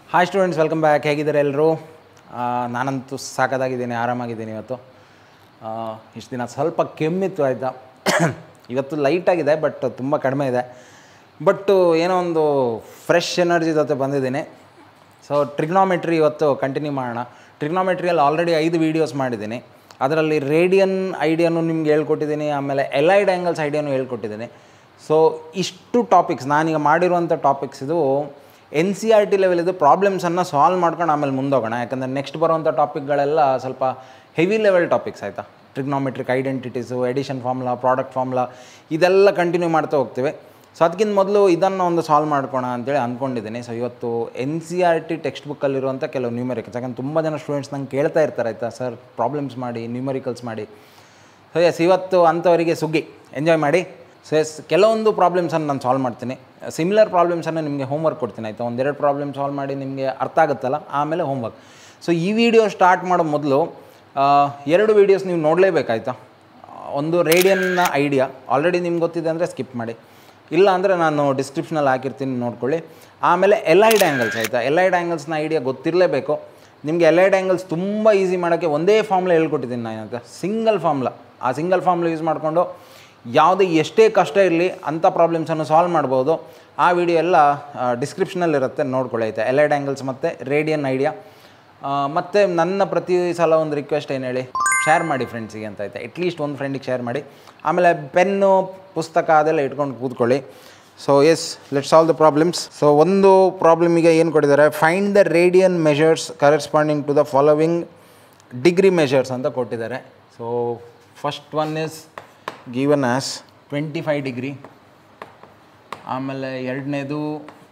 hi students welcome back ಹೇಗಿದ್ದಾರೆ ಎಲ್ಲರೂ ನಾನಂತೂ ಸಾಕಾಗಿದ್ದೀನಿ ಆರಾಮಾಗಿದ್ದೀನಿ ಇವತ್ತು ಇಷ್ಟು ದಿನ ಸ್ವಲ್ಪ ಕೆಮ್ಮಿತ್ತು ಆಯಿತಾ ಇವತ್ತು ಲೈಟಾಗಿದೆ ಬಟ್ ತುಂಬ ಕಡಿಮೆ ಇದೆ ಬಟ್ ಏನೋ ಒಂದು ಫ್ರೆಶ್ ಎನರ್ಜಿ ಜೊತೆ ಬಂದಿದ್ದೀನಿ ಸೊ ಟ್ರಿಗ್ನಾಮೆಟ್ರಿ ಇವತ್ತು ಕಂಟಿನ್ಯೂ ಮಾಡೋಣ ಟ್ರಿಗ್ನಾಮೆಟ್ರಿಯಲ್ಲಿ ಆಲ್ರೆಡಿ ಐದು ವೀಡಿಯೋಸ್ ಮಾಡಿದ್ದೀನಿ ಅದರಲ್ಲಿ ರೇಡಿಯನ್ ಐಡಿಯಾನು ನಿಮ್ಗೆ ಹೇಳ್ಕೊಟ್ಟಿದ್ದೀನಿ ಆಮೇಲೆ ಎಲೈಡ್ ಆ್ಯಂಗಲ್ಸ್ ಐಡಿಯಾನು ಹೇಳ್ಕೊಟ್ಟಿದ್ದೀನಿ ಸೊ ಇಷ್ಟು ಟಾಪಿಕ್ಸ್ ನಾನೀಗ ಮಾಡಿರುವಂಥ ಟಾಪಿಕ್ಸ್ ಇದು ಎನ್ ಸಿ ಆರ್ ಟಿ ಲೆವೆಲಿದು ಪ್ರಾಬ್ಲಮ್ಸನ್ನು ಸಾಲ್ವ್ ಮಾಡ್ಕೊಂಡು ಆಮೇಲೆ ಮುಂದೋಗೋಣ ಯಾಕಂದರೆ ನೆಕ್ಸ್ಟ್ ಬರುವಂಥ ಟಾಪಿಕ್ಗಳೆಲ್ಲ ಸ್ವಲ್ಪ ಹೆವಿ ಲೆವೆಲ್ ಟಾಪಿಕ್ಸ್ ಆಯಿತಾ trigonometric identities addition formula product formula ಇದೆಲ್ಲ ಕಂಟಿನ್ಯೂ ಮಾಡ್ತಾ ಹೋಗ್ತೀವಿ ಸೊ ಅದಕ್ಕಿಂತ ಮೊದಲು ಇದನ್ನು ಒಂದು ಸಾಲ್ವ್ ಮಾಡ್ಕೋಣ ಅಂತೇಳಿ ಅಂದ್ಕೊಂಡಿದ್ದೀನಿ ಸೊ ಇವತ್ತು N C R T text ಬುಕ್ಕಲ್ಲಿರುವಂಥ ಕೆಲವು ನ್ಯೂಮೆರಿಕಲ್ಸ್ ಯಾಕಂದ್ರೆ ತುಂಬ ಜನ ಸ್ಟೂಡೆಂಟ್ಸ್ ನಂಗೆ ಕೇಳ್ತಾ ಇರ್ತಾರೆ ಆಯಿತಾ ಸರ್ ಪ್ರಾಬ್ಲಮ್ಸ್ ಮಾಡಿ ನ್ಯೂಮೆರಿಕಲ್ಸ್ ಮಾಡಿ ಸೊ ಎಸ್ ಇವತ್ತು ಅಂಥವರಿಗೆ ಸುಗ್ಗಿ ಎಂಜಾಯ್ ಮಾಡಿ ಸೊ ಎಸ್ ಕೆಲವೊಂದು ಪ್ರಾಬ್ಲಮ್ಸನ್ನು ನಾನು ಸಾಲ್ವ್ ಮಾಡ್ತೀನಿ ಸಿಮಿಲರ್ ಪ್ರಾಬ್ಲಮ್ಸನ್ನು ನಿಮಗೆ ಹೋಮ್ವರ್ಕ್ ಕೊಡ್ತೀನಿ ಆಯಿತಾ ಒಂದೆರಡು ಪ್ರಾಬ್ಲಮ್ ಸಾಲ್ವ್ ಮಾಡಿ ನಿಮಗೆ ಅರ್ಥ ಆಗುತ್ತಲ್ಲ ಆಮೇಲೆ ಹೋಮ್ವರ್ಕ್ ಸೊ ಈ ವಿಡಿಯೋ ಸ್ಟಾರ್ಟ್ ಮಾಡೋ ಮೊದಲು ಎರಡು ವೀಡಿಯೋಸ್ ನೀವು ನೋಡಲೇಬೇಕಾಯ್ತಾ ಒಂದು ರೇಡಿಯನ್ನ ಐಡಿಯಾ ಆಲ್ರೆಡಿ ನಿಮ್ಗೆ ಗೊತ್ತಿದೆ ಅಂದರೆ ಸ್ಕಿಪ್ ಮಾಡಿ ಇಲ್ಲ ಅಂದರೆ ನಾನು ಡಿಸ್ಕ್ರಿಪ್ಷನಲ್ಲಿ ಹಾಕಿರ್ತೀನಿ ನೋಡ್ಕೊಳ್ಳಿ ಆಮೇಲೆ ಎಲೈಡ್ ಆ್ಯಂಗಲ್ಸ್ ಆಯಿತಾ ಎಲೈಡ್ ಆ್ಯಂಗಲ್ಸ್ನ ಐಡಿಯಾ ಗೊತ್ತಿರಲೇಬೇಕು ನಿಮಗೆ ಎಲೈಡ್ ಆ್ಯಂಗಲ್ಸ್ ತುಂಬ ಈಸಿ ಮಾಡೋಕ್ಕೆ ಒಂದೇ ಫಾರ್ಮ್ಲ ಹೇಳ್ಕೊಟ್ಟಿದ್ದೀನಿ ನಾನು ಅಂತ ಸಿಂಗಲ್ ಫಾರ್ಮ್ಲ ಆ ಸಿಂಗಲ್ ಫಾರ್ಮ್ಲ ಯೂಸ್ ಮಾಡಿಕೊಂಡು ಯಾವುದೇ ಎಷ್ಟೇ ಕಷ್ಟ ಇರಲಿ ಅಂಥ ಪ್ರಾಬ್ಲಮ್ಸನ್ನು ಸಾಲ್ವ್ ಮಾಡ್ಬೋದು ಆ ವಿಡಿಯೋ ಎಲ್ಲ ಡಿಸ್ಕ್ರಿಪ್ಷನಲ್ಲಿರುತ್ತೆ ನೋಡ್ಕೊಳ್ಳಿ ಆಯಿತಾ ಎಲೈಡ್ ಆ್ಯಂಗಲ್ಸ್ ಮತ್ತು ರೇಡಿಯನ್ ಐಡಿಯಾ ಮತ್ತು ನನ್ನ ಪ್ರತಿ ಸಲ ಒಂದು ರಿಕ್ವೆಸ್ಟ್ ಏನು ಹೇಳಿ ಶೇರ್ ಮಾಡಿ ಫ್ರೆಂಡ್ಸಿಗೆ ಅಂತ ಆಯ್ತಾ ಅಟ್ಲೀಸ್ಟ್ ಒಂದು ಫ್ರೆಂಡಿಗೆ ಶೇರ್ ಮಾಡಿ ಆಮೇಲೆ ಪೆನ್ನು ಪುಸ್ತಕ ಅದೆಲ್ಲ ಇಟ್ಕೊಂಡು ಕೂತ್ಕೊಳ್ಳಿ so yes let solve the problems so ಒಂದು ಪ್ರಾಬ್ಲಮಿಗೆ ಏನು ಕೊಟ್ಟಿದ್ದಾರೆ find the radian measures corresponding to the following degree measures ಅಂತ ಕೊಟ್ಟಿದ್ದಾರೆ so first one is given as twenty five degree ಆಮೇಲೆ ಎರಡನೇದು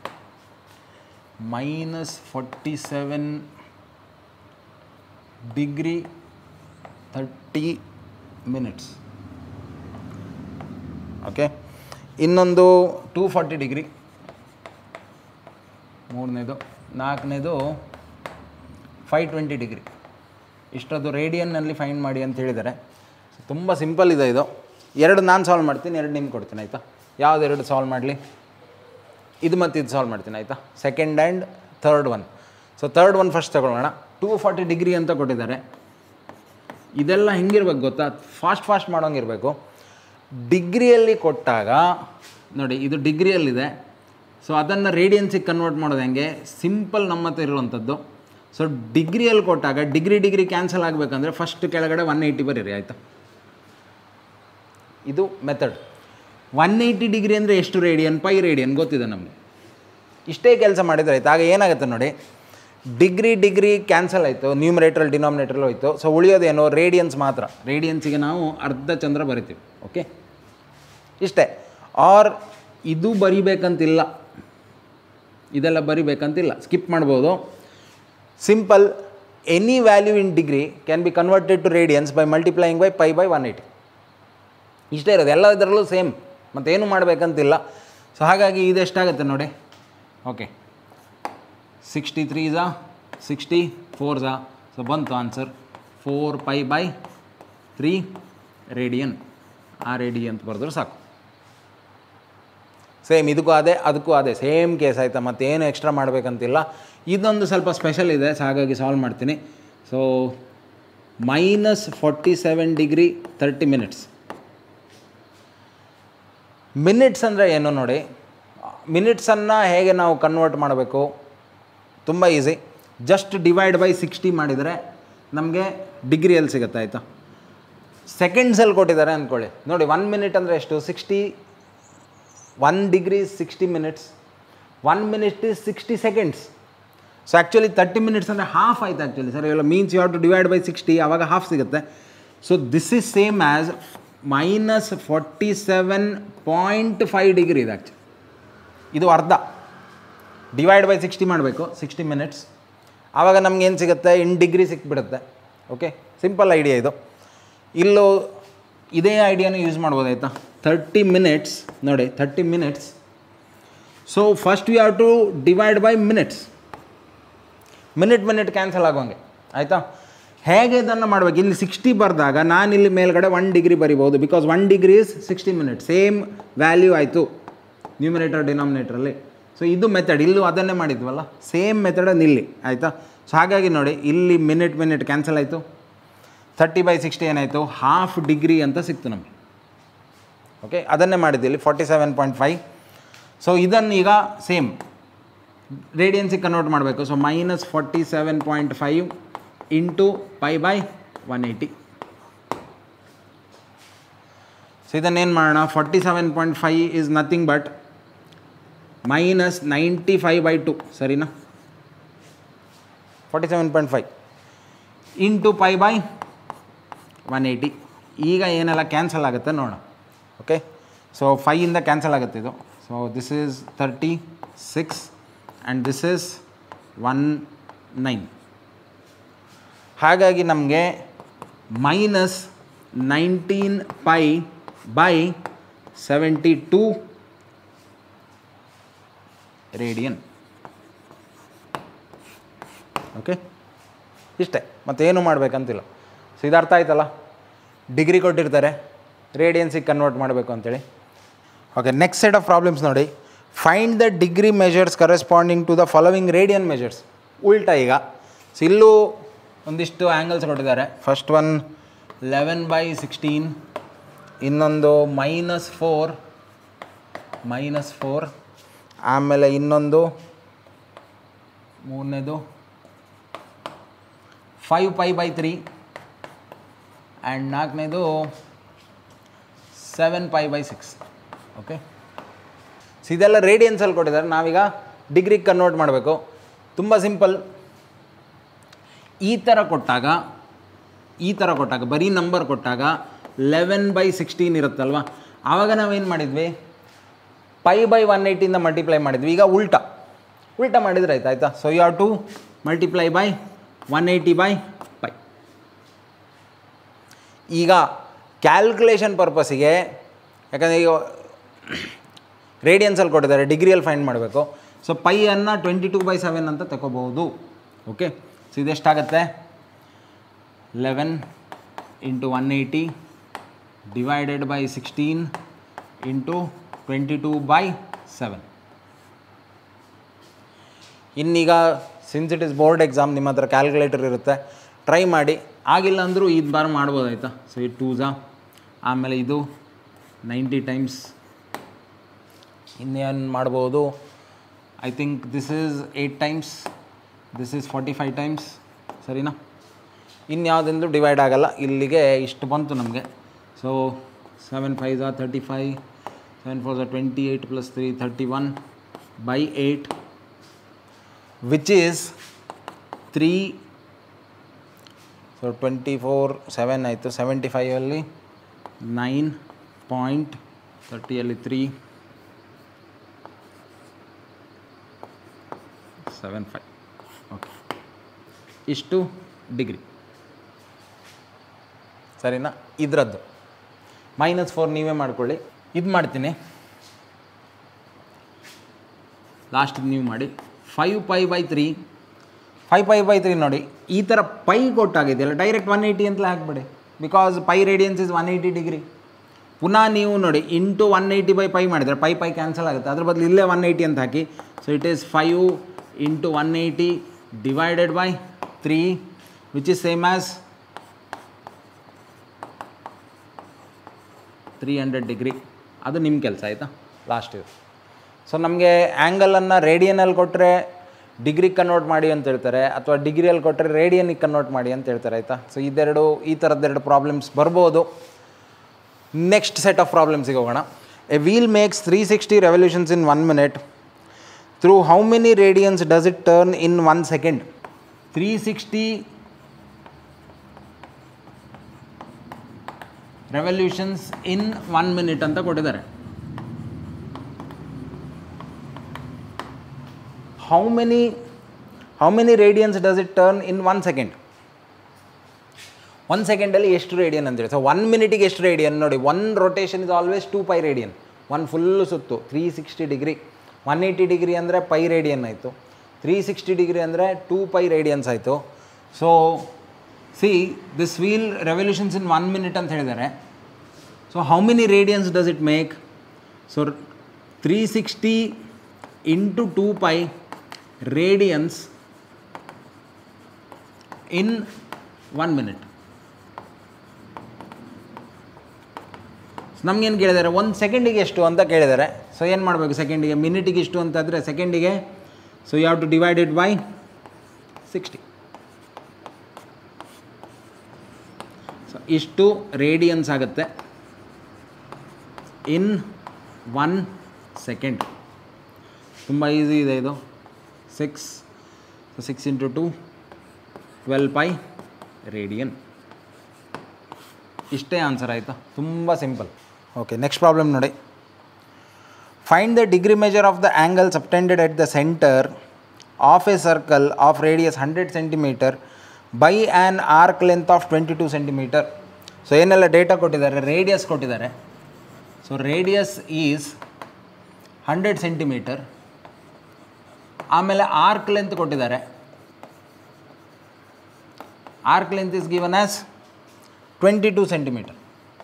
minus forty seven degree thirty minutes okay ಇನ್ನೊಂದು two forty degree ಮೂರನೇದು ನಾಲ್ಕನೇದು ಫೈವ್ ಟ್ವೆಂಟಿ ಡಿಗ್ರಿ ಇಷ್ಟೊಂದು ರೇಡಿಯನ್ನಲ್ಲಿ find ಮಾಡಿ ಅಂತ ಹೇಳಿದ್ದಾರೆ ತುಂಬ ಸಿಂಪಲ್ ಇದೆ ಇದು ಎರಡು ನಾನು ಸಾಲ್ವ್ ಮಾಡ್ತೀನಿ ಎರಡು ನಿಮ್ಗೆ ಕೊಡ್ತೀನಿ ಆಯಿತಾ ಯಾವುದೆರಡು ಸಾಲ್ವ್ ಮಾಡಲಿ ಇದು ಮತ್ತು ಇದು ಸಾಲ್ವ್ ಮಾಡ್ತೀನಿ ಆಯಿತಾ second and third one so third one first ತಗೊಳ್ಳೋಣ ಟೂ ಫಾರ್ಟಿ ಡಿಗ್ರಿ ಅಂತ ಕೊಟ್ಟಿದ್ದಾರೆ ಇದೆಲ್ಲ ಹೆಂಗಿರ್ಬೇಕು ಗೊತ್ತಾ ಫಾಸ್ಟ್ ಫಾಸ್ಟ್ ಮಾಡೋಂಗಿರಬೇಕು ಡಿಗ್ರಿಯಲ್ಲಿ ಕೊಟ್ಟಾಗ ನೋಡಿ ಇದು ಡಿಗ್ರಿಯಲ್ಲಿದೆ ಸೊ ಅದನ್ನು ರೇಡಿಯನ್ಸಿಗೆ ಕನ್ವರ್ಟ್ ಮಾಡೋದು ಹೆಂಗೆ ಸಿಂಪಲ್ ನಮ್ಮ ಹತ್ರ ಇರುವಂಥದ್ದು ಸೊ ಡಿಗ್ರಿಯಲ್ಲಿ ಕೊಟ್ಟಾಗ ಡಿಗ್ರಿ ಡಿಗ್ರಿ ಕ್ಯಾನ್ಸಲ್ ಆಗಬೇಕಂದ್ರೆ ಫಸ್ಟ್ ಕೆಳಗಡೆ ಒನ್ ಏಯ್ಟಿ ಬರೀರಿ ಆಯಿತಾ ಇದು ಮೆಥಡ್ ಒನ್ ಏಯ್ಟಿ ಡಿಗ್ರಿ ಅಂದರೆ ಎಷ್ಟು ರೇಡಿಯನ್ ಪೈ ರೇಡಿಯನ್ ಗೊತ್ತಿದೆ ನಮಗೆ ಇಷ್ಟೇ ಕೆಲಸ ಮಾಡಿದರೆ ಆಯ್ತು ಆಗ ಏನಾಗುತ್ತೆ ನೋಡಿ ಡಿಗ್ರಿ ಡಿಗ್ರಿ ಕ್ಯಾನ್ಸಲ್ ಆಯಿತು ನ್ಯೂಮರೇಟ್ರಲ್ಲಿ ಡಿನಾಮಿನೇಟ್ರಲ್ಲಿ ಹೋಯಿತು ಸೊ ಉಳಿಯೋದೇನು ರೇಡಿಯನ್ಸ್ ಮಾತ್ರ ರೇಡಿಯನ್ಸಿಗೆ ನಾವು ಅರ್ಧ ಚಂದ್ರ ಬರಿತೀವಿ ಓಕೆ ಇಷ್ಟೇ ಆರ್ ಇದು ಬರಿಬೇಕಂತಿಲ್ಲ ಇದೆಲ್ಲ ಬರಿಬೇಕಂತಿಲ್ಲ ಸ್ಕಿಪ್ ಮಾಡ್ಬೋದು simple any value in degree can be converted to radians by multiplying by pi by one eighty ಇಷ್ಟೇ ಇರೋದು ಎಲ್ಲ ಇದರಲ್ಲೂ ಸೇಮ್ ಮತ್ತೇನು ಮಾಡಬೇಕಂತಿಲ್ಲ ಸೊ ಹಾಗಾಗಿ ಇದೆಷ್ಟಾಗುತ್ತೆ ನೋಡಿ ಓಕೆ ಸಿಕ್ಸ್ಟಿ ತ್ರೀ ಝಾ ಸಿಕ್ಸ್ಟಿ ಫೋರ್ ಝಾ ಸೊ ಬಂತು answer four pi by three radian ಆ ರೇಡಿ ಅಂತ ಬರೆದ್ರೆ ಸಾಕು ಸೇಮ್ ಇದಕ್ಕೂ ಅದೇ ಅದಕ್ಕೂ ಅದೇ ಸೇಮ್ ಕೇಸ್ ಆಯಿತಾ ಮತ್ತೇನು ಎಕ್ಸ್ಟ್ರಾ ಮಾಡಬೇಕಂತಿಲ್ಲ ಇದೊಂದು ಸ್ವಲ್ಪ ಸ್ಪೆಷಲ್ ಇದೆ ಸೊ ಹಾಗಾಗಿ ಸಾಲ್ವ್ ಮಾಡ್ತೀನಿ so minus forty seven degree thirty minutes minutes ಅಂದರೆ ಏನು ನೋಡಿ ಮಿನಿಟ್ಸನ್ನು ಹೇಗೆ ನಾವು ಕನ್ವರ್ಟ್ ಮಾಡಬೇಕು ತುಂಬ easy just divide by sixty ಮಾಡಿದರೆ ನಮಗೆ ಡಿಗ್ರಿಯಲ್ಲಿ ಸಿಗುತ್ತೆ ಆಯಿತಾ ಸೆಕೆಂಡ್ಸಲ್ಲಿ ಕೊಟ್ಟಿದ್ದಾರೆ ಅಂದ್ಕೊಳ್ಳಿ ನೋಡಿ ಒನ್ ಮಿನಿಟ್ ಅಂದರೆ ಎಷ್ಟು sixty one degree sixty minutes one minute is sixty seconds so actually thirty minutes ಅಂದರೆ ಹಾಫ್ ಆಯ್ತು ಆ್ಯಕ್ಚುಲಿ ಸರ್ ಇವೆಲ್ಲ means you have to divide by sixty ಆವಾಗ ಹಾಫ್ ಸಿಗುತ್ತೆ so this is same as minus forty seven point five degree ಇದೆ actually ಇದು ಅರ್ಧ divide by sixty ಮಾಡಬೇಕು sixty minutes ಆವಾಗ ನಮ್ಗೆ ಏನು ಸಿಗುತ್ತೆ ಇನ್ ಡಿಗ್ರಿ ಸಿಕ್ಬಿಡುತ್ತೆ ಓಕೆ ಸಿಂಪಲ್ ಐಡಿಯಾ ಇದು ಇಲ್ಲೂ ಇದೇ ಐಡಿಯಾನು ಯೂಸ್ ಮಾಡ್ಬೋದು ಆಯಿತಾ ಥರ್ಟಿ ಮಿನಿಟ್ಸ್ ನೋಡಿ thirty minutes so first you have to divide by minutes minute minute cancel ಆಗೋಂಗೆ ಆಯಿತಾ ಹೇಗೆ ಇದನ್ನು ಮಾಡ್ಬೇಕು ಇಲ್ಲಿ ಸಿಕ್ಸ್ಟಿ ಬರೆದಾಗ ನಾನು ಇಲ್ಲಿ ಮೇಲ್ಗಡೆ ಒನ್ ಡಿಗ್ರಿ ಬರಿಬೋದು because one degree is sixty minute same value ಆಯಿತು ನ್ಯೂಮಿನೇಟರ್ ಡಿನಾಮಿನೇಟ್ರಲ್ಲಿ ಸೊ ಇದು ಮೆಥಡ್ ಇಲ್ಲೂ ಅದನ್ನೇ ಮಾಡಿದ್ವಲ್ಲ ಸೇಮ್ ಮೆಥಡನ್ನು ಇಲ್ಲಿ ಆಯಿತಾ ಸೊ ಹಾಗಾಗಿ ನೋಡಿ ಇಲ್ಲಿ ಮಿನಿಟ್ ಮಿನಿಟ್ ಕ್ಯಾನ್ಸಲ್ ಆಯಿತು ತರ್ಟಿ ಬೈ ಸಿಕ್ಸ್ಟಿ ಏನಾಯಿತು ಹಾಫ್ ಡಿಗ್ರಿ ಅಂತ ಸಿಕ್ತು ನಮಗೆ ಓಕೆ ಅದನ್ನೇ ಮಾಡಿದ್ದಿಲ್ಲಿ forty seven point five so ಇದನ್ನು ಈಗ ಸೇಮ್ ರೇಡಿಯನ್ಸಿಗೆ ಕನ್ವರ್ಟ್ ಮಾಡಬೇಕು so minus forty seven point five into pi by one eighty so ಇದನ್ನೇನು ಮಾಡೋಣ forty seven point five is nothing but minus ninety five by two ಸರಿನಾ forty seven point five into pi by one eighty ಈಗ ಏನೆಲ್ಲ cancel ಆಗುತ್ತೆ ನೋಡೋಣ okay so ಫೈಯಿಂದ cancel ಆಗುತ್ತೆ ಇದು so this is thirty six and this is one nine ಹಾಗಾಗಿ ನಮಗೆ minus nineteen pi by seventy two radian okay ಇಷ್ಟೇ ಮತ್ತೇನು ಮಾಡಬೇಕಂತಿಲ್ಲ ಸೊ ಇದು ಅರ್ಥ ಆಯ್ತಲ್ಲ ಡಿಗ್ರಿ ಕೊಟ್ಟಿರ್ತಾರೆ ರೇಡಿಯನ್ಸಿಗೆ ಕನ್ವರ್ಟ್ ಮಾಡಬೇಕು ಅಂತೇಳಿ okay next set of problems ನೋಡಿ find the degree measures corresponding to the following radian measures ಉಲ್ಟಾ ಈಗ ಸೊ ಇಲ್ಲೂ ಒಂದಿಷ್ಟು ಆ್ಯಂಗಲ್ಸ್ ಕೊಟ್ಟಿದ್ದಾರೆ first one eleven by sixteen ಇನ್ನೊಂದು ಮೈನಸ್ ಫೋರ್ ಮೈನಸ್ ಫೋರ್ ಆಮೇಲೆ ಇನ್ನೊಂದು ಮೂರನೇದು five pi by three and ನಾಲ್ಕನೇದು seven pi by six okay so ಇದೆಲ್ಲ ರೇಡಿಯನ್ಸಲ್ಲಿ ಕೊಟ್ಟಿದ್ದಾರೆ ನಾವೀಗ ಡಿಗ್ರಿಗೆ ಕನ್ವರ್ಟ್ ಮಾಡಬೇಕು ತುಂಬ ಸಿಂಪಲ್ ಈ ಥರ ಕೊಟ್ಟಾಗ ಈ ಥರ ಕೊಟ್ಟಾಗ ಬರೀ ನಂಬರ್ ಕೊಟ್ಟಾಗ ಲೆವೆನ್ ಬೈ ಸಿಕ್ಸ್ಟೀನ್ ಇರುತ್ತಲ್ವ ಆವಾಗ ನಾವೇನು ಮಾಡಿದ್ವಿ ಪೈ ಬೈ ಒನ್ ಏಯ್ಟಿಯಿಂದ ಮಲ್ಟಿಪ್ಲೈ ಮಾಡಿದ್ವಿ ಈಗ ಉಲ್ಟಾ ಉಲ್ಟಾ ಮಾಡಿದ್ರೆ ಆಯ್ತು ಆಯಿತಾ so you are to multiply by one eighty by pi ಈಗ ಕ್ಯಾಲ್ಕುಲೇಷನ್ ಪರ್ಪಸ್ಸಿಗೆ ಯಾಕಂದರೆ ಈಗ ರೇಡಿಯನ್ಸಲ್ಲಿ ಕೊಟ್ಟಿದ್ದಾರೆ ಡಿಗ್ರಿಯಲ್ಲಿ ಫೈಂಡ್ ಮಾಡಬೇಕು ಸೊ ಪೈಯನ್ನು ಟ್ವೆಂಟಿ ಟೂ ಬೈ ಸೆವೆನ್ ಅಂತ ತಗೋಬಹುದು ಓಕೆ ಸೊ ಇದೆಷ್ಟಾಗುತ್ತೆ eleven into one eighty divided by sixteen into twenty two by seven ಇನ್ನೀಗ since it is board exam ನಿಮ್ಮ ಹತ್ರ ಕ್ಯಾಲ್ಕುಲೇಟರ್ ಇರುತ್ತೆ ಟ್ರೈ ಮಾಡಿ ಆಗಿಲ್ಲ ಅಂದರೂ ಇದು ಬಾರ್ ಮಾಡ್ಬೋದು ಆಯಿತಾ ಸೊ ಇದು ಟೂಸಾ ಆಮೇಲೆ ಇದು ನೈಂಟಿ ಟೈಮ್ಸ್ ಇನ್ನೇನು ಮಾಡ್ಬೋದು I think this is eight times this is forty five times ಸರಿನಾ ಇನ್ಯಾವುದೆಂದು ಡಿವೈಡ್ ಆಗಲ್ಲ ಇಲ್ಲಿಗೆ ಇಷ್ಟು ಬಂತು ನಮಗೆ ಸೊ ಸೆವೆನ್ ಫೈವ್ ಝಾ ತರ್ಟಿ ಫೈವ್ ಸೆವೆನ್ ಫೋರ್ ಝಾ twenty eight plus three thirty one by eight which is three so twenty four seven ಆಯಿತು ಸೆವೆಂಟಿ ಫೈವಲ್ಲಿ ನೈನ್ ಪಾಯಿಂಟ್ ತರ್ಟಿಯಲ್ಲಿ ತ್ರೀ ಸೆವೆನ್ ಫೈವ್ ಓಕೆ ಇಷ್ಟು ಡಿಗ್ರಿ ಸರಿನಾ ಇದರದ್ದು ಮೈನಸ್ ಫೋರ್ ನೀವೇ ಮಾಡ್ಕೊಳ್ಳಿ ಇದು ಮಾಡ್ತೀನಿ ಲಾಸ್ಟ್ ನೀವು ಮಾಡಿ five pi by three five pi by three ನೋಡಿ ಈ ಥರ ಪೈ ಕೊಟ್ಟಾಗಿದೆಯಲ್ಲ ಡೈರೆಕ್ಟ್ ಒನ್ ಏಯ್ಟಿ ಅಂತಲೇ ಹಾಕ್ಬಿಡಿ because pi radians is one eighty degree ಪುನಃ ನೀವು ನೋಡಿ into one eighty by pi ಮಾಡಿದರೆ ಪೈ ಪೈ ಕ್ಯಾನ್ಸಲ್ ಆಗುತ್ತೆ ಅದ್ರ ಬದಲು ಇಲ್ಲೇ ಒನ್ ಏಯ್ಟಿ ಅಂತ ಹಾಕಿ so it is five into one eighty divided by three which is same as three hundred degree ಅದು ನಿಮ್ಮ ಕೆಲಸ ಆಯಿತಾ ಲಾಸ್ಟ್ ಇದು ಸೊ ನಮಗೆ ಆ್ಯಂಗಲನ್ನು ರೇಡಿಯನಲ್ಲಿ ಕೊಟ್ಟರೆ ಡಿಗ್ರಿಗೆ ಕನ್ವರ್ಟ್ ಮಾಡಿ ಅಂತ ಹೇಳ್ತಾರೆ ಅಥವಾ ಡಿಗ್ರಿಯಲ್ಲಿ ಕೊಟ್ಟರೆ ರೇಡಿಯನಿಗೆ ಕನ್ವರ್ಟ್ ಮಾಡಿ ಅಂತ ಹೇಳ್ತಾರೆ ಆಯಿತಾ ಸೊ ಇದೆರಡು ಈ ಥರದ್ದೆರಡು ಪ್ರಾಬ್ಲಮ್ಸ್ ಬರ್ಬೋದು ನೆಕ್ಸ್ಟ್ ಸೆಟ್ ಆಫ್ ಪ್ರಾಬ್ಲಮ್ಸಿಗೆ ಹೋಗೋಣ a wheel makes three sixty revolutions in one minute through how many radians does it turn in one second three sixty revolutions in one minute ಅಂತ ಕೊಟ್ಟಿದ್ದಾರೆ how many how many radians does it turn in one second one ಸೆಕೆಂಡಲ್ಲಿ ಎಷ್ಟು radian ಅಂತೇಳಿ so one ಮಿನಿಟಿಗೆ ಎಷ್ಟು radian ನೋಡಿ one rotation is always two pi radian one full ಸುತ್ತು three sixty degree one eighty degree ಅಂದರೆ pi radian ಆಯಿತು three sixty degree ಅಂದರೆ ಟೂ ಪೈ ರೇಡಿಯನ್ಸ್ ಆಯಿತು so see this wheel revolutions in one minute ಅಂತ ಹೇಳಿದ್ದಾರೆ so how many radians does it make so three sixty into two pi radians in one minute ನಮಗೇನು ಕೇಳಿದ್ದಾರೆ ಒಂದು ಸೆಕೆಂಡಿಗೆ ಎಷ್ಟು ಅಂತ ಕೇಳಿದ್ದಾರೆ ಸೊ ಏನು ಮಾಡಬೇಕು ಸೆಕೆಂಡಿಗೆ ಮಿನಿಟಿಗೆ ಇಷ್ಟು ಅಂತಂದರೆ ಸೆಕೆಂಡಿಗೆ so you have to divide it by sixty so ಇಷ್ಟು ರೇಡಿಯನ್ಸ್ ಆಗುತ್ತೆ ಇನ್ ಒನ್ ಸೆಕೆಂಡ್ ತುಂಬ ಈಸಿ ಇದೆ ಇದು six so six into two twelve pi radian ಇಷ್ಟೇ ಆನ್ಸರ್ ಆಯಿತಾ ತುಂಬ ಸಿಂಪಲ್ ಓಕೆ ನೆಕ್ಸ್ಟ್ ಪ್ರಾಬ್ಲಮ್ ನೋಡಿ find the degree measure of the angle subtended at the centre of a circle of radius hundred centimetre by an arc length of twenty two centimetre so ಏನೆಲ್ಲ data ಕೊಟ್ಟಿದ್ದಾರೆ radius ಕೊಟ್ಟಿದ್ದಾರೆ so radius is hundred centimetre ಆಮೇಲೆ arc length ಕೊಟ್ಟಿದ್ದಾರೆ arc length is given as twenty two centimetre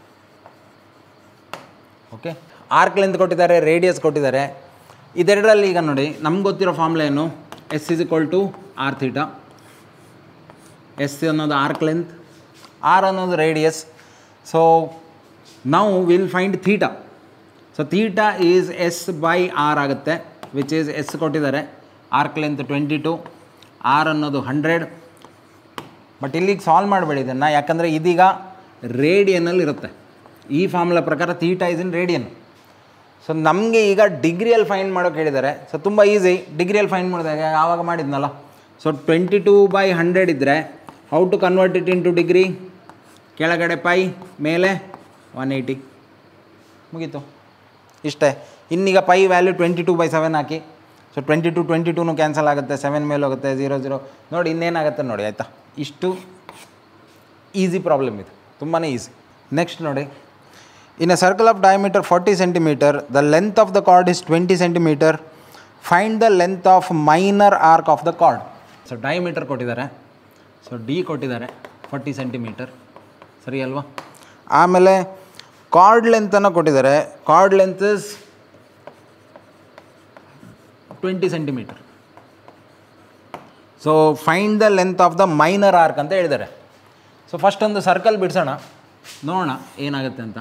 okay arc length ಕೊಟ್ಟಿದ್ದಾರೆ radius ಕೊಟ್ಟಿದ್ದಾರೆ ಇದೆರಡರಲ್ಲಿ ಈಗ ನೋಡಿ ನಮ್ಗೆ ಗೊತ್ತಿರೋ ಫಾರ್ಮುಲಾ ಏನು S is equal to R theta S ಅನ್ನೋದು ಆರ್ಕ್ ಲೆಂತ್ ಆರ್ ಅನ್ನೋದು ರೇಡಿಯಸ್ ಸೊ ನಾವು will find theta so theta is S by R ಆಗುತ್ತೆ ವಿಚ್ ಈಸ್ ಎಸ್ ಕೊಟ್ಟಿದ್ದಾರೆ arc length twenty two R ಅನ್ನೋದು ಹಂಡ್ರೆಡ್ ಬಟ್ ಇಲ್ಲಿಗೆ solve ಮಾಡಬೇಡಿ ಇದನ್ನು ಯಾಕಂದರೆ ಇದೀಗ ರೇಡಿಯನಲ್ಲಿ ಇರುತ್ತೆ ಈ ಫಾರ್ಮುಲಾ ಪ್ರಕಾರ theta is in radian so ನಮಗೆ ಈಗ ಡಿಗ್ರಿಯಲ್ಲಿ ಫೈಂಡ್ ಮಾಡೋಕೆ ಹೇಳಿದ್ದಾರೆ ಸೊ ತುಂಬ ಈಸಿ ಡಿಗ್ರಿಯಲ್ಲಿ ಫೈಂಡ್ ಮಾಡಿದಾಗ ಆವಾಗ ಮಾಡಿದ್ನಲ್ಲ so twenty two by hundred ಇದ್ದರೆ how to convert it into degree ಕೆಳಗಡೆ ಪೈ ಮೇಲೆ ಒನ್ ಏಯ್ಟಿ ಮುಗೀತು ಇಷ್ಟೇ ಇನ್ನೀಗ pi value twenty two by seven ಹಾಕಿ ಸೊ ಟ್ವೆಂಟಿ ಟು ಟ್ವೆಂಟಿ ಟೂನು ಕ್ಯಾನ್ಸಲ್ ಆಗುತ್ತೆ ಸೆವೆನ್ ಮೇಲೆ ಹೋಗುತ್ತೆ ಝೀರೋ ಝೀರೋ ನೋಡಿ ಇನ್ನೇನಾಗುತ್ತೆ ನೋಡಿ ಆಯಿತಾ ಇಷ್ಟು ಈಸಿ ಪ್ರಾಬ್ಲಮ್ ಇದು ತುಂಬಾ ಈಸಿ ನೆಕ್ಸ್ಟ್ ನೋಡಿ in a circle of diameter forty centimetre the length of the chord is twenty centimetre find the length of minor arc of the chord so diameter ಕೊಟ್ಟಿದ್ದಾರೆ so D ಕೊಟ್ಟಿದ್ದಾರೆ forty centimetre ಸರಿ ಅಲ್ವಾ ಆಮೇಲೆ chord ಲೆಂತನ್ನು ಕೊಟ್ಟಿದ್ದಾರೆ chord length is twenty centimetre so find the length of the minor arc ಅಂತ ಹೇಳಿದ್ದಾರೆ so first ಒಂದು ಸರ್ಕಲ್ ಬಿಡಿಸೋಣ ನೋಡೋಣ ಏನಾಗುತ್ತೆ ಅಂತ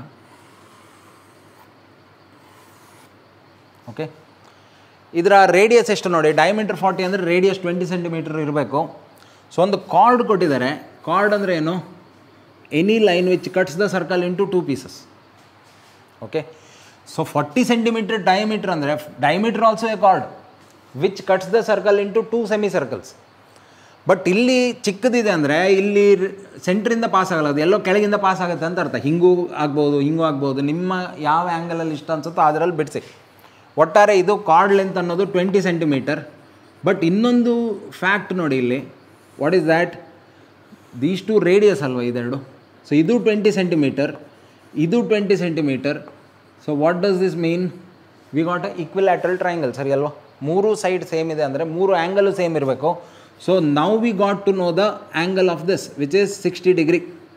ಓಕೆ ಇದರ ರೇಡಿಯಸ್ ಎಷ್ಟು ನೋಡಿ ಡೈಮೀಟರ್ ಫಾರ್ಟಿ ಅಂದರೆ ರೇಡಿಯಸ್ ಟ್ವೆಂಟಿ ಸೆಂಟಿಮೀಟರ್ ಇರಬೇಕು ಸೊ ಒಂದು ಕಾರ್ಡ್ ಕೊಟ್ಟಿದ್ದಾರೆ ಕಾರ್ಡ್ ಅಂದರೆ ಏನು any line which cuts the circle into two pieces okay so forty centimetre diameter ಅಂದರೆ diameter also a chord which cuts the circle into two semicircles but ಇಲ್ಲಿ ಚಿಕ್ಕದಿದೆ ಅಂದರೆ ಇಲ್ಲಿ ಸೆಂಟ್ರಿಂದ ಪಾಸ್ ಆಗಲ್ಲ ಅದು ಎಲ್ಲೋ ಕೆಳಗಿಂದ ಪಾಸ್ ಆಗುತ್ತೆ ಅಂತ ಅರ್ಥ ಹಿಂಗೂ ಆಗ್ಬೋದು ಹಿಂಗೂ ಆಗ್ಬೋದು ನಿಮ್ಮ ಯಾವ ಆ್ಯಂಗಲಲ್ಲಿ ಇಷ್ಟ ಅನ್ಸುತ್ತೋ ಅದರಲ್ಲಿ ಬಿಡಿಸಿ ಒಟ್ಟಾರೆ ಇದು ಕಾರ್ಡ್ ಲೆಂತ್ ಅನ್ನೋದು ಟ್ವೆಂಟಿ ಸೆಂಟಿಮೀಟರ್ ಬಟ್ ಇನ್ನೊಂದು ಫ್ಯಾಕ್ಟ್ ನೋಡಿ ಇಲ್ಲಿ what is that these two radius ಅಲ್ವಾ ಇದೆರಡು ಸೊ ಇದು ಟ್ವೆಂಟಿ ಸೆಂಟಿಮೀಟರ್ ಇದು twenty centimetre so what does this mean we got a equilateral triangle ಸರಿ ಅಲ್ವಾ ಮೂರು ಸೈಡ್ ಸೇಮ್ ಇದೆ ಅಂದರೆ ಮೂರು ಆ್ಯಂಗಲು ಸೇಮ್ ಇರಬೇಕು so now we got to know the angle of this which is sixty degree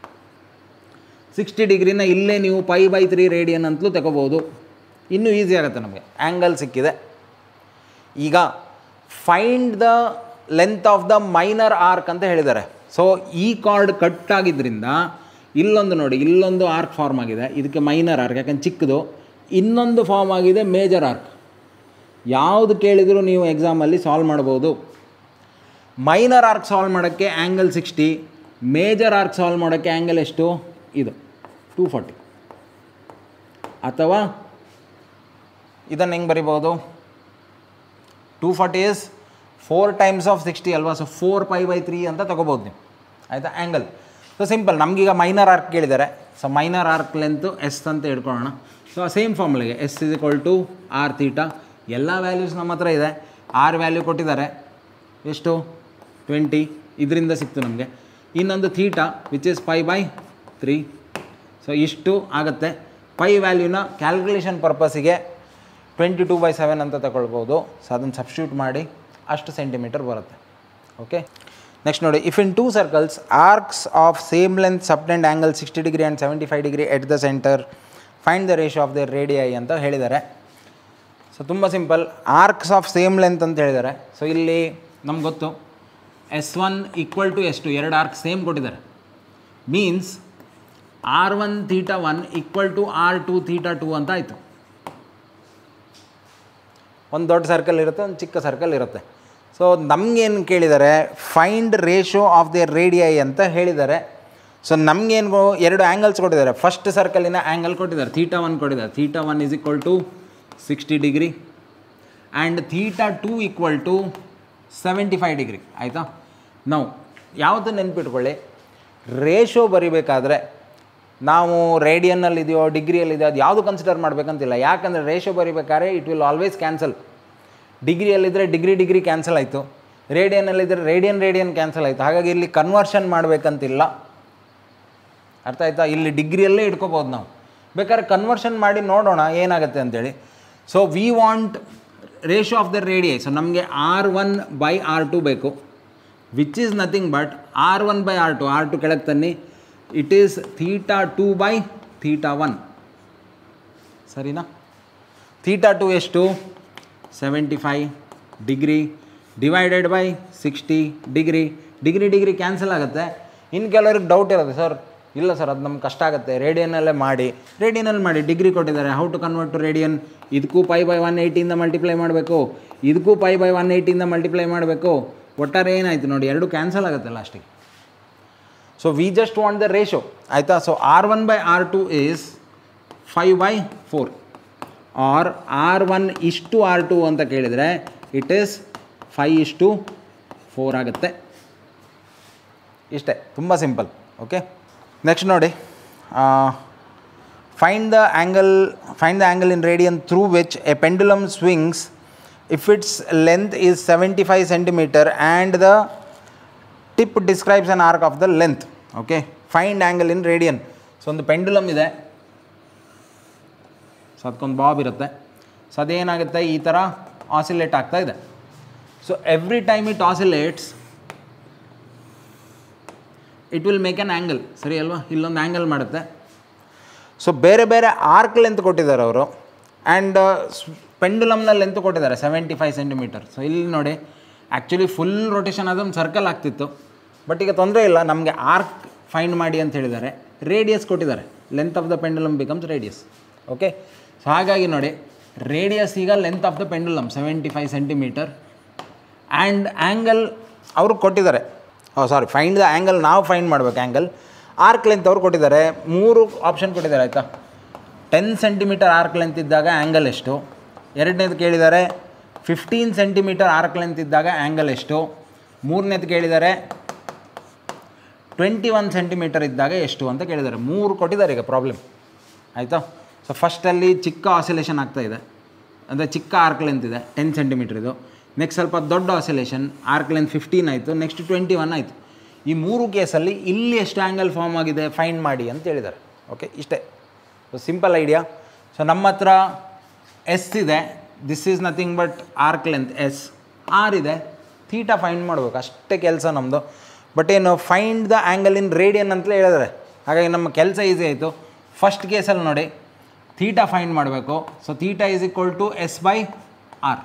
sixty ಡಿಗ್ರಿನ ಇಲ್ಲೇ ನೀವು ಪೈ ಬೈ ತ್ರೀ ರೇಡಿಯನ್ ಅಂತಲೂ ತಗೋಬೋದು ಇನ್ನೂ ಈಸಿ ಆಗುತ್ತೆ ನಮಗೆ ಆ್ಯಂಗಲ್ ಸಿಕ್ಕಿದೆ ಈಗ find the length of the minor arc ಅಂತ ಹೇಳಿದ್ದಾರೆ ಸೊ ಈ ಕಾರ್ಡ್ ಕಟ್ ಆಗಿದ್ದರಿಂದ ಇಲ್ಲೊಂದು ನೋಡಿ ಇಲ್ಲೊಂದು ಆರ್ಕ್ ಫಾರ್ಮ್ ಆಗಿದೆ ಇದಕ್ಕೆ ಮೈನರ್ ಆರ್ಕ್ ಯಾಕಂದ್ರೆ ಚಿಕ್ಕದು ಇನ್ನೊಂದು ಫಾರ್ಮ್ ಆಗಿದೆ ಮೇಜರ್ ಆರ್ಕ್ ಯಾವುದು ಕೇಳಿದರೂ ನೀವು ಎಕ್ಸಾಮಲ್ಲಿ ಸಾಲ್ವ್ ಮಾಡ್ಬೋದು ಮೈನರ್ ಆರ್ಕ್ ಸಾಲ್ವ್ ಮಾಡೋಕ್ಕೆ angle sixty major arc solve ಮಾಡೋಕ್ಕೆ ಆ್ಯಂಗಲ್ ಎಷ್ಟು ಇದು ಟೂ ಫಾರ್ಟಿ ಅಥವಾ ಇದನ್ನು ಹೆಂಗೆ ಬರಿಬೋದು two forty is four times of sixty ಅಲ್ವಾ so four pi by three ಅಂತ ತೊಗೋಬೋದು ನೀವು ಆಯಿತಾ ಆ್ಯಂಗಲ್ ಸೊ ಸಿಂಪಲ್ ನಮಗೀಗ ಮೈನರ್ ಆರ್ಕ್ ಕೇಳಿದ್ದಾರೆ so minor arc length S ಅಂತ ಹಿಡ್ಕೊಳ್ಳೋಣ ಸೊ ಸೇಮ್ ಫಾರ್ಮುಲೆಗೆ S is equal to R theta ಎಲ್ಲ ವ್ಯಾಲ್ಯೂಸ್ ನಮ್ಮ ಹತ್ರ ಇದೆ ಆರ್ ವ್ಯಾಲ್ಯೂ ಕೊಟ್ಟಿದ್ದಾರೆ ಎಷ್ಟು ಟ್ವೆಂಟಿ ಇದರಿಂದ ಸಿಕ್ತು ನಮಗೆ ಇನ್ನೊಂದು theta which is pi by three so ಇಷ್ಟು ಆಗುತ್ತೆ ಪೈ ವ್ಯಾಲ್ಯೂನ ಕ್ಯಾಲ್ಕುಲೇಷನ್ ಪರ್ಪಸ್ಸಿಗೆ ಟ್ವೆಂಟಿ ಟೂ ಬೈ ಸೆವೆನ್ ಅಂತ ತಗೊಳ್ಬೋದು ಸೊ ಅದನ್ನು ಸಬ್ಸ್ಟ್ಯೂಟ್ ಮಾಡಿ ಅಷ್ಟು ಸೆಂಟಿಮೀಟರ್ ಬರುತ್ತೆ ಓಕೆ ನೆಕ್ಸ್ಟ್ ನೋಡಿ if in two circles arcs of same length subtend angle sixty degree and seventy five degree at the centre find the ratio of the radii ಅಂತ ಹೇಳಿದ್ದಾರೆ so ತುಂಬ simple arcs of same length ಅಂತ ಹೇಳಿದ್ದಾರೆ so ಇಲ್ಲಿ ನಮ್ಗೆ ಗೊತ್ತು S one equal to S two ಎರಡು arc same ಕೊಟ್ಟಿದ್ದಾರೆ means R one theta one equal to R two theta two ಅಂತ ಆಯಿತು ಒಂದು ದೊಡ್ಡ ಸರ್ಕಲ್ ಇರುತ್ತೆ ಒಂದು ಚಿಕ್ಕ ಸರ್ಕಲ್ ಇರುತ್ತೆ ಸೊ ನಮಗೇನು ಕೇಳಿದ್ದಾರೆ find ratio of the radii ಅಂತ ಹೇಳಿದ್ದಾರೆ ಸೊ ನಮಗೇನು ಎರಡು ಆ್ಯಂಗಲ್ಸ್ ಕೊಟ್ಟಿದ್ದಾರೆ ಫಸ್ಟ್ ಸರ್ಕಲಿನ ಆ್ಯಂಗಲ್ ಕೊಟ್ಟಿದ್ದಾರೆ ಥೀಟಾ ಒನ್ ಕೊಟ್ಟಿದ್ದಾರೆ theta one is equal to sixty degree and theta two equal to seventy five degree ಆಯಿತಾ ನಾವು ಯಾವುದು ನೆನ್ಪಿಟ್ಕೊಳ್ಳಿ ರೇಷೋ ಬರಿಬೇಕಾದ್ರೆ ನಾವು ರೇಡಿಯನ್ನಲ್ಲಿ ಇದೆಯೋ ಡಿಗ್ರಿಯಲ್ಲಿದೆಯೋ ಅದು ಯಾವುದು ಕನ್ಸಿಡರ್ ಮಾಡಬೇಕಂತಿಲ್ಲ ಯಾಕಂದರೆ ರೇಷೋ ಬರಿಬೇಕಾದ್ರೆ ಇಟ್ ವಿಲ್ ಆಲ್ವೇಸ್ ಕ್ಯಾನ್ಸಲ್ ಡಿಗ್ರಿಯಲ್ಲಿದ್ದರೆ ಡಿಗ್ರಿ ಡಿಗ್ರಿ ಕ್ಯಾನ್ಸಲ್ ಆಯಿತು ರೇಡಿಯನ್ನಲ್ಲಿದ್ದರೆ ರೇಡಿಯನ್ ರೇಡಿಯನ್ ಕ್ಯಾನ್ಸಲ್ ಆಯಿತು ಹಾಗಾಗಿ ಇಲ್ಲಿ ಕನ್ವರ್ಷನ್ ಮಾಡಬೇಕಂತಿಲ್ಲ ಅರ್ಥ ಆಯ್ತಾ ಇಲ್ಲಿ ಡಿಗ್ರಿಯಲ್ಲೇ ಇಟ್ಕೋಬೋದು ನಾವು ಬೇಕಾದ್ರೆ ಕನ್ವರ್ಷನ್ ಮಾಡಿ ನೋಡೋಣ ಏನಾಗುತ್ತೆ ಅಂತೇಳಿ so we want ratio of the radii so ನಮಗೆ R one by R two ಬೇಕು which is nothing but R one by R two R two ಕೆಳಗೆ ತನ್ನಿ it is theta two by theta one ಸರಿನಾ theta two ಎಷ್ಟು seventy five degree divided by sixty degree degree degree cancel ಆಗುತ್ತೆ ಇನ್ನು ಕೆಲವ್ರಿಗೆ doubt ಇರುತ್ತೆ sir ಇಲ್ಲ sir ಅದು ನಮ್ಗೆ ಕಷ್ಟ ಆಗುತ್ತೆ ರೇಡಿಯನಲ್ಲೇ ಮಾಡಿ ರೇಡಿಯನಲ್ಲಿ ಮಾಡಿ ಡಿಗ್ರಿ ಕೊಟ್ಟಿದ್ದಾರೆ how to convert to radian ಇದಕ್ಕೂ ಪೈ ಬೈ ಒನ್ ಏಯ್ಟಿಯಿಂದ ಮಲ್ಟಿಪ್ಲೈ ಮಾಡಬೇಕು ಇದಕ್ಕೂ ಪೈ ಬೈ ಒನ್ ಏಯ್ಟಿಯಿಂದ ಮಲ್ಟಿಪ್ಲೈ ಮಾಡಬೇಕು ಒಟ್ಟಾರೆ ಏನಾಯಿತು ನೋಡಿ ಎರಡು ಕ್ಯಾನ್ಸಲ್ ಆಗುತ್ತೆ ಲಾಸ್ಟಿಗೆ so we just want the ratio ಆಯಿತಾ so R one by R two is five by four R R one ಇಷ್ಟು ಆರ್ ಟು ಅಂತ ಕೇಳಿದರೆ ಇಟ್ ಈಸ್ ಫೈ ಇಷ್ಟು ಫೋರ್ ಆಗುತ್ತೆ ಇಷ್ಟೇ ತುಂಬ ಸಿಂಪಲ್ ಓಕೆ ನೆಕ್ಸ್ಟ್ ನೋಡಿ find the angle find the angle in radian through which a pendulum swings if its length is seventy five centimetre and the tip describes an arc of the length okay find angle in radian so ಒಂದು pendulum ಇದೆ so ಅದಕ್ಕೊಂದು bob ಇರುತ್ತೆ so ಅದೇನಾಗುತ್ತೆ ಈ ಥರ oscillate ಆಗ್ತಾ ಇದೆ so every time it oscillates it will make an angle ಸರಿ ಅಲ್ವಾ ಇಲ್ಲೊಂದು ಆ್ಯಂಗಲ್ ಮಾಡುತ್ತೆ ಸೊ ಬೇರೆ ಬೇರೆ ಆರ್ಕ್ ಲೆಂತ್ ಕೊಟ್ಟಿದ್ದಾರೆ ಅವರು ಆ್ಯಂಡ್ ಪೆಂಡುಲಮ್ನ ಲೆಂತ್ ಕೊಟ್ಟಿದ್ದಾರೆ ಸೆವೆಂಟಿ ಫೈವ್ ಸೆಂಟಿಮೀಟರ್ ಸೊ ಇಲ್ಲಿ ನೋಡಿ ಆ್ಯಕ್ಚುಲಿ ಫುಲ್ ರೊಟೇಷನ್ ಅದೊಂದು ಸರ್ಕಲ್ ಆಗ್ತಿತ್ತು ಬಟ್ ಈಗ ತೊಂದರೆ ಇಲ್ಲ ನಮಗೆ ಆರ್ಕ್ ಫೈಂಡ್ ಮಾಡಿ ಅಂತ ಹೇಳಿದ್ದಾರೆ ರೇಡಿಯಸ್ ಕೊಟ್ಟಿದ್ದಾರೆ length of the pendulum becomes radius okay so ಹಾಗಾಗಿ ನೋಡಿ ರೇಡಿಯಸ್ ಈಗ length of the pendulum seventy five centimetre and angle ಅವರು ಕೊಟ್ಟಿದ್ದಾರೆ oh sorry find the angle ನಾವು ಫೈಂಡ್ ಮಾಡ್ಬೇಕು ಆ್ಯಂಗಲ್ ಆರ್ಕ್ ಲೆಂತ್ ಅವ್ರು ಕೊಟ್ಟಿದ್ದಾರೆ ಮೂರು ಆಪ್ಷನ್ ಕೊಟ್ಟಿದ್ದಾರೆ ಆಯಿತಾ ಟೆನ್ ಸೆಂಟಿಮೀಟರ್ ಆರ್ಕ್ ಲೆಂತ್ ಇದ್ದಾಗ ಆ್ಯಂಗಲ್ ಎಷ್ಟು ಎರಡನೇದು ಕೇಳಿದ್ದಾರೆ ಫಿಫ್ಟೀನ್ ಸೆಂಟಿಮೀಟರ್ ಆರ್ಕ್ ಲೆಂತ್ ಇದ್ದಾಗ ಆ್ಯಂಗಲ್ ಎಷ್ಟು ಮೂರನೇದು ಕೇಳಿದ್ದಾರೆ ಟ್ವೆಂಟಿ ಒನ್ ಸೆಂಟಿಮೀಟರ್ ಇದ್ದಾಗ ಎಷ್ಟು ಅಂತ ಕೇಳಿದ್ದಾರೆ ಮೂರು ಕೊಟ್ಟಿದ್ದಾರೆ ಈಗ ಪ್ರಾಬ್ಲಮ್ ಆಯಿತಾ ಸೊ ಫಸ್ಟಲ್ಲಿ ಚಿಕ್ಕ ಆಸಿಲೇಷನ್ ಆಗ್ತಾ ಇದೆ ಅಂದರೆ ಚಿಕ್ಕ ಆರ್ಕ್ ಲೆಂತ್ ಇದೆ ಟೆನ್ ಸೆಂಟಿಮೀಟರ್ ಇದು ನೆಕ್ಸ್ಟ್ ಸ್ವಲ್ಪ ದೊಡ್ಡ ಆಸಿಲೇಷನ್ ಆರ್ಕ್ ಲೆಂತ್ ಫಿಫ್ಟೀನ್ ಆಯಿತು ನೆಕ್ಸ್ಟ್ ಟ್ವೆಂಟಿ ಒನ್ ಆಯಿತು ಈ ಮೂರು ಕೇಸಲ್ಲಿ ಇಲ್ಲಿ ಎಷ್ಟು ಆ್ಯಂಗಲ್ ಫಾರ್ಮ್ ಆಗಿದೆ ಫೈಂಡ್ ಮಾಡಿ ಅಂತ ಹೇಳಿದ್ದಾರೆ ಓಕೆ ಇಷ್ಟೇ ಸೊ ಸಿಂಪಲ್ ಐಡಿಯಾ ಸೊ ನಮ್ಮ ಹತ್ರ ಎಸ್ ಇದೆ this is nothing but arc length s r ಇದೆ ಥೀಟಾ ಫೈಂಡ್ ಮಾಡಬೇಕು ಅಷ್ಟೇ ಕೆಲಸ ನಮ್ಮದು ಬಟ್ ಏನು find the angle in radian ಅಂತಲೇ ಹೇಳಿದ್ರೆ ಹಾಗಾಗಿ ನಮ್ಮ ಕೆಲಸ ಈಸಿ ಆಯಿತು ಫಸ್ಟ್ ಕೇಸಲ್ಲಿ ನೋಡಿ ಥೀಟಾ ಫೈಂಡ್ ಮಾಡಬೇಕು so theta is equal to s by r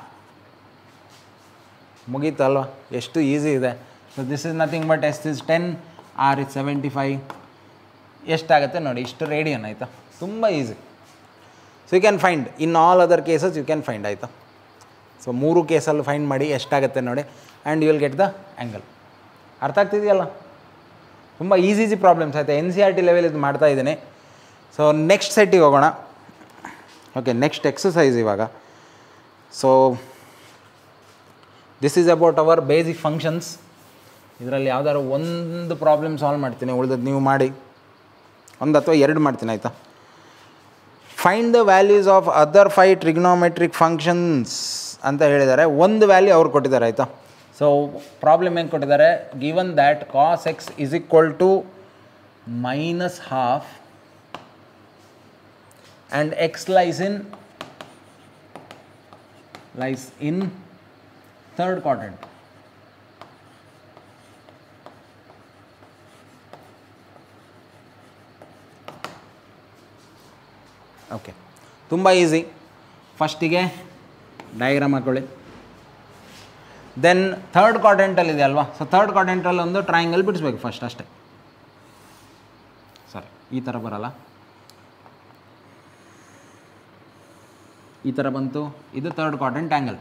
ಮುಗೀತಲ್ವ ಎಷ್ಟು ಈಸಿ ಇದೆ so this is nothing but s is ten r is seventy five ಎಷ್ಟಾಗುತ್ತೆ ನೋಡಿ ಇಷ್ಟು ರೇಡಿಯನ್ ಆಯಿತಾ ತುಂಬ easy so you can find in all other cases you can find ಆಯಿತಾ so ಮೂರು ಕೇಸಲ್ಲಿ ಫೈಂಡ್ ಮಾಡಿ ಎಷ್ಟಾಗುತ್ತೆ ನೋಡಿ and you will get the angle ಅರ್ಥ ಆಗ್ತಿದೆಯಲ್ಲ ತುಂಬ ಈಸಿ ಈಸಿ ಪ್ರಾಬ್ಲಮ್ಸ್ ಆಯಿತಾ N C R T level ಇದು ಮಾಡ್ತಾ ಇದ್ದೀನಿ ಸೊ ನೆಕ್ಸ್ಟ್ ಸೆಟ್ಟಿಗೆ ಹೋಗೋಣ ಓಕೆ ನೆಕ್ಸ್ಟ್ ಎಕ್ಸಸೈಸ್ ಇವಾಗ so this is about our basic functions ಇದರಲ್ಲಿ ಯಾವ್ದಾದ್ರು ಒಂದು ಪ್ರಾಬ್ಲಮ್ ಸಾಲ್ವ್ ಮಾಡ್ತೀನಿ ಉಳಿದದ್ದು ನೀವು ಮಾಡಿ ಒಂದು ಅಥವಾ ಎರಡು ಮಾಡ್ತೀನಿ ಆಯಿತಾ find the values of other five trigonometric functions ಅಂತ ಹೇಳಿದ್ದಾರೆ ಒಂದು ವ್ಯಾಲ್ಯೂ ಅವ್ರು ಕೊಟ್ಟಿದ್ದಾರೆ ಆಯಿತಾ ಸೊ ಪ್ರಾಬ್ಲಮ್ ಏನು ಕೊಟ್ಟಿದ್ದಾರೆ given that cos x is equal to minus half and x lies in lies in third quadrant okay ತುಂಬ ಈಸಿ ಫಸ್ಟಿಗೆ ಡಯಾಗ್ರಾಮ್ ಹಾಕೊಳ್ಳಿ ದೆನ್ ಥರ್ಡ್ ಕ್ವಾಡ್ರೆಂಟಲ್ಲಿ ಇದೆ ಅಲ್ವಾ ಸೊ ಥರ್ಡ್ ಕ್ವಾಡ್ರೆಂಟಲ್ಲಿ ಒಂದು ಟ್ರಯಾಂಗಲ್ ಬಿಡಿಸ್ಬೇಕು ಫಸ್ಟ್ ಅಷ್ಟೇ ಸರಿ ಈ ಥರ ಬರಲ್ಲ ಈ ಥರ ಬಂತು ಇದು ಥರ್ಡ್ ಕ್ವಾಡ್ರೆಂಟ್ ಆ್ಯಂಗಲ್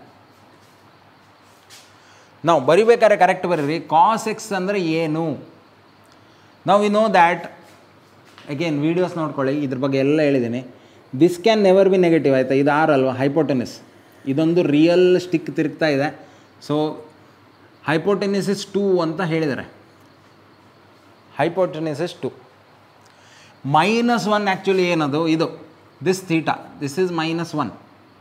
ನಾವು ಬರಿಬೇಕಾದ್ರೆ ಕರೆಕ್ಟ್ ಬರೀರಿ ಕಾಸ್ ಎಕ್ಸ್ ಅಂದರೆ ಏನು ನಾವು we know that again videos ನೋಡ್ಕೊಳ್ಳಿ ಇದ್ರ ಬಗ್ಗೆ ಎಲ್ಲ ಹೇಳಿದ್ದೀನಿ this can never be negative ಆಯಿತಾ ಇದು ಆರ್ ಅಲ್ವಾ ಹೈಪೋಟೆನಿಸ್ ಇದೊಂದು ರಿಯಲ್ ಸ್ಟಿಕ್ ತಿರುಗ್ತಾ ಇದೆ ಸೊ ಹೈಪೋಟೆನಿಸಿಸ್ ಟೂ ಅಂತ ಹೇಳಿದ್ದಾರೆ hypotenuse two minus one actually ಏನದು ಇದು this theta this is minus one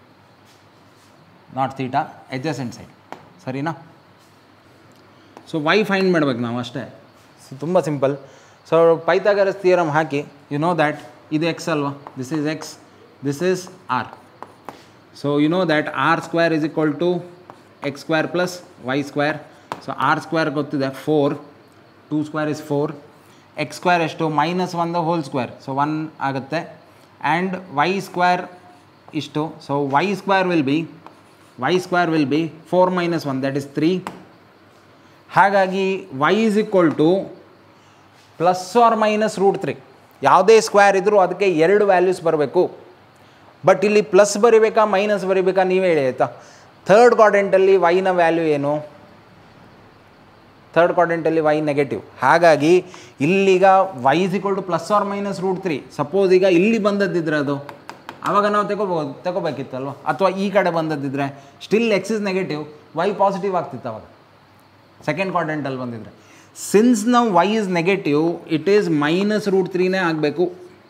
not theta adjacent side ಸರಿನಾ ಸೊ ವೈ ಫೈಂಡ್ ಮಾಡ್ಬೇಕು ನಾವು ಅಷ್ಟೇ ಸೊ ತುಂಬ ಸಿಂಪಲ್ ಸೊ ಪೈಥಾಗರಸ್ ಥಿಯರಮ್ ಹಾಕಿ ಯು ನೋ ದ್ಯಾಟ್ ಇದು ಎಕ್ಸ್ ಅಲ್ವಾ this is x this is r so you know that r square is equal to x square plus y square so r square ಗೊತ್ತಿದೆ four two square is four X square ಎಷ್ಟು minus one the whole square so one ಆಗುತ್ತೆ and y square ಇಷ್ಟು so y square will be y square will be four minus one that is three ಹಾಗಾಗಿ y is equal to plus or minus root three ಯಾವುದೇ square ಇದ್ದರೂ ಅದಕ್ಕೆ ಎರಡು values ಬರಬೇಕು but ಇಲ್ಲಿ plus ಬರಿಬೇಕಾ minus ಬರಿಬೇಕಾ ನೀವೇ ಹೇಳಿ ಆಯಿತಾ ಥರ್ಡ್ ಕ್ವಾಡ್ರೆಂಟಲ್ಲಿ ವೈನ ವ್ಯಾಲ್ಯೂ ಏನು ಥರ್ಡ್ ಕ್ವಾಡ್ರೆಂಟಲ್ಲಿ ವೈ ನೆಗೆಟಿವ್ ಹಾಗಾಗಿ ಇಲ್ಲೀಗ y is equal to plus or minus root three suppose ಈಗ ಇಲ್ಲಿ ಬಂದದ್ದಿದ್ರೆ ಅದು ಆವಾಗ ನಾವು ತಗೋಬೋದು ತಗೋಬೇಕಿತ್ತಲ್ವ ಅಥವಾ ಈ ಕಡೆ ಬಂದದ್ದಿದ್ರೆ still x is negative y positive ಆಗ್ತಿತ್ತು ಅವಾಗ ಸೆಕೆಂಡ್ ಕ್ವಾಡ್ರೆಂಟಲ್ಲಿ ಬಂದಿದ್ರೆ ಸಿನ್ಸ್ ನಾವು y is negative it is minus root ತ್ರೀನೇ ಆಗಬೇಕು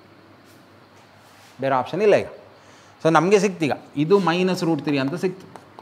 ಬೇರೆ ಆಪ್ಷನ್ ಇಲ್ಲ ಈಗ ಸೊ ನಮಗೆ ಸಿಕ್ತೀಗ ಇದು ಮೈನಸ್ ರೂಟ್ ತ್ರೀ ಅಂತ ಸಿಕ್ತು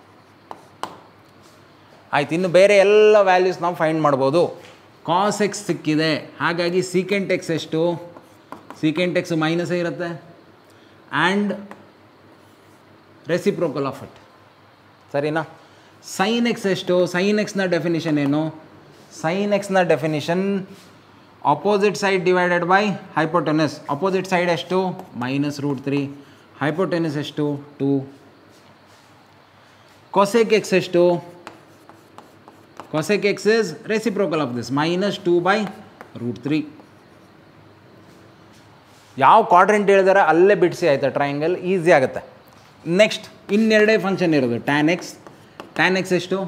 ಆಯ್ತು ಇನ್ನು ಬೇರೆ ಎಲ್ಲ ವ್ಯಾಲ್ಯೂಸ್ ನಾವು ಫೈಂಡ್ ಮಾಡ್ಬೋದು ಕಾಸ್ ಎಕ್ಸ್ ಸಿಕ್ಕಿದೆ ಹಾಗಾಗಿ ಸೀಕೆಂಟ್ ಎಕ್ಸ್ ಎಷ್ಟು ಸೀಕೆಂಟ್ ಎಕ್ಸ್ ಮೈನಸೇ ಇರುತ್ತೆ ಆ್ಯಂಡ್ ರೆಸಿಪ್ರೋಕಲ್ ಆಫ್ ಇಟ್ ಸರಿನಾ ಸೈನ್ ಎಕ್ಸ್ ಎಷ್ಟು ಸೈನ್ ಎಕ್ಸ್ನ ಡೆಫಿನಿಷನ್ ಏನು ಸೈನ್ ಎಕ್ಸ್ನ definition opposite side divided by hypotenuse opposite side ಎಷ್ಟು ಮೈನಸ್ ರೂಟ್ ತ್ರೀ ಹೈಪೋಟೆನಸ್ ಎಷ್ಟು ಟು ಕೊಸೆಕ್ ಎಕ್ಸ್ ಎಷ್ಟು cosec x is reciprocal of this minus 2 by root 3 ಯಾವ quadrant ಹೇಳಿದಾರೆ ಅಲ್ಲೇ ಬಿಡಿಸಿ ಆಯ್ತಾ ಟ್ರಯಾಂಗಲ್ ಈಸಿ ಆಗುತ್ತೆ ನೆಕ್ಸ್ಟ್ ಇನ್ನೆರಡೇ ಫಂಕ್ಷನ್ ಇರೋದು ಟ್ಯಾನ್ ಎಕ್ಸ್ ಟ್ಯಾನ್ ಎಕ್ಸ್ ಎಷ್ಟು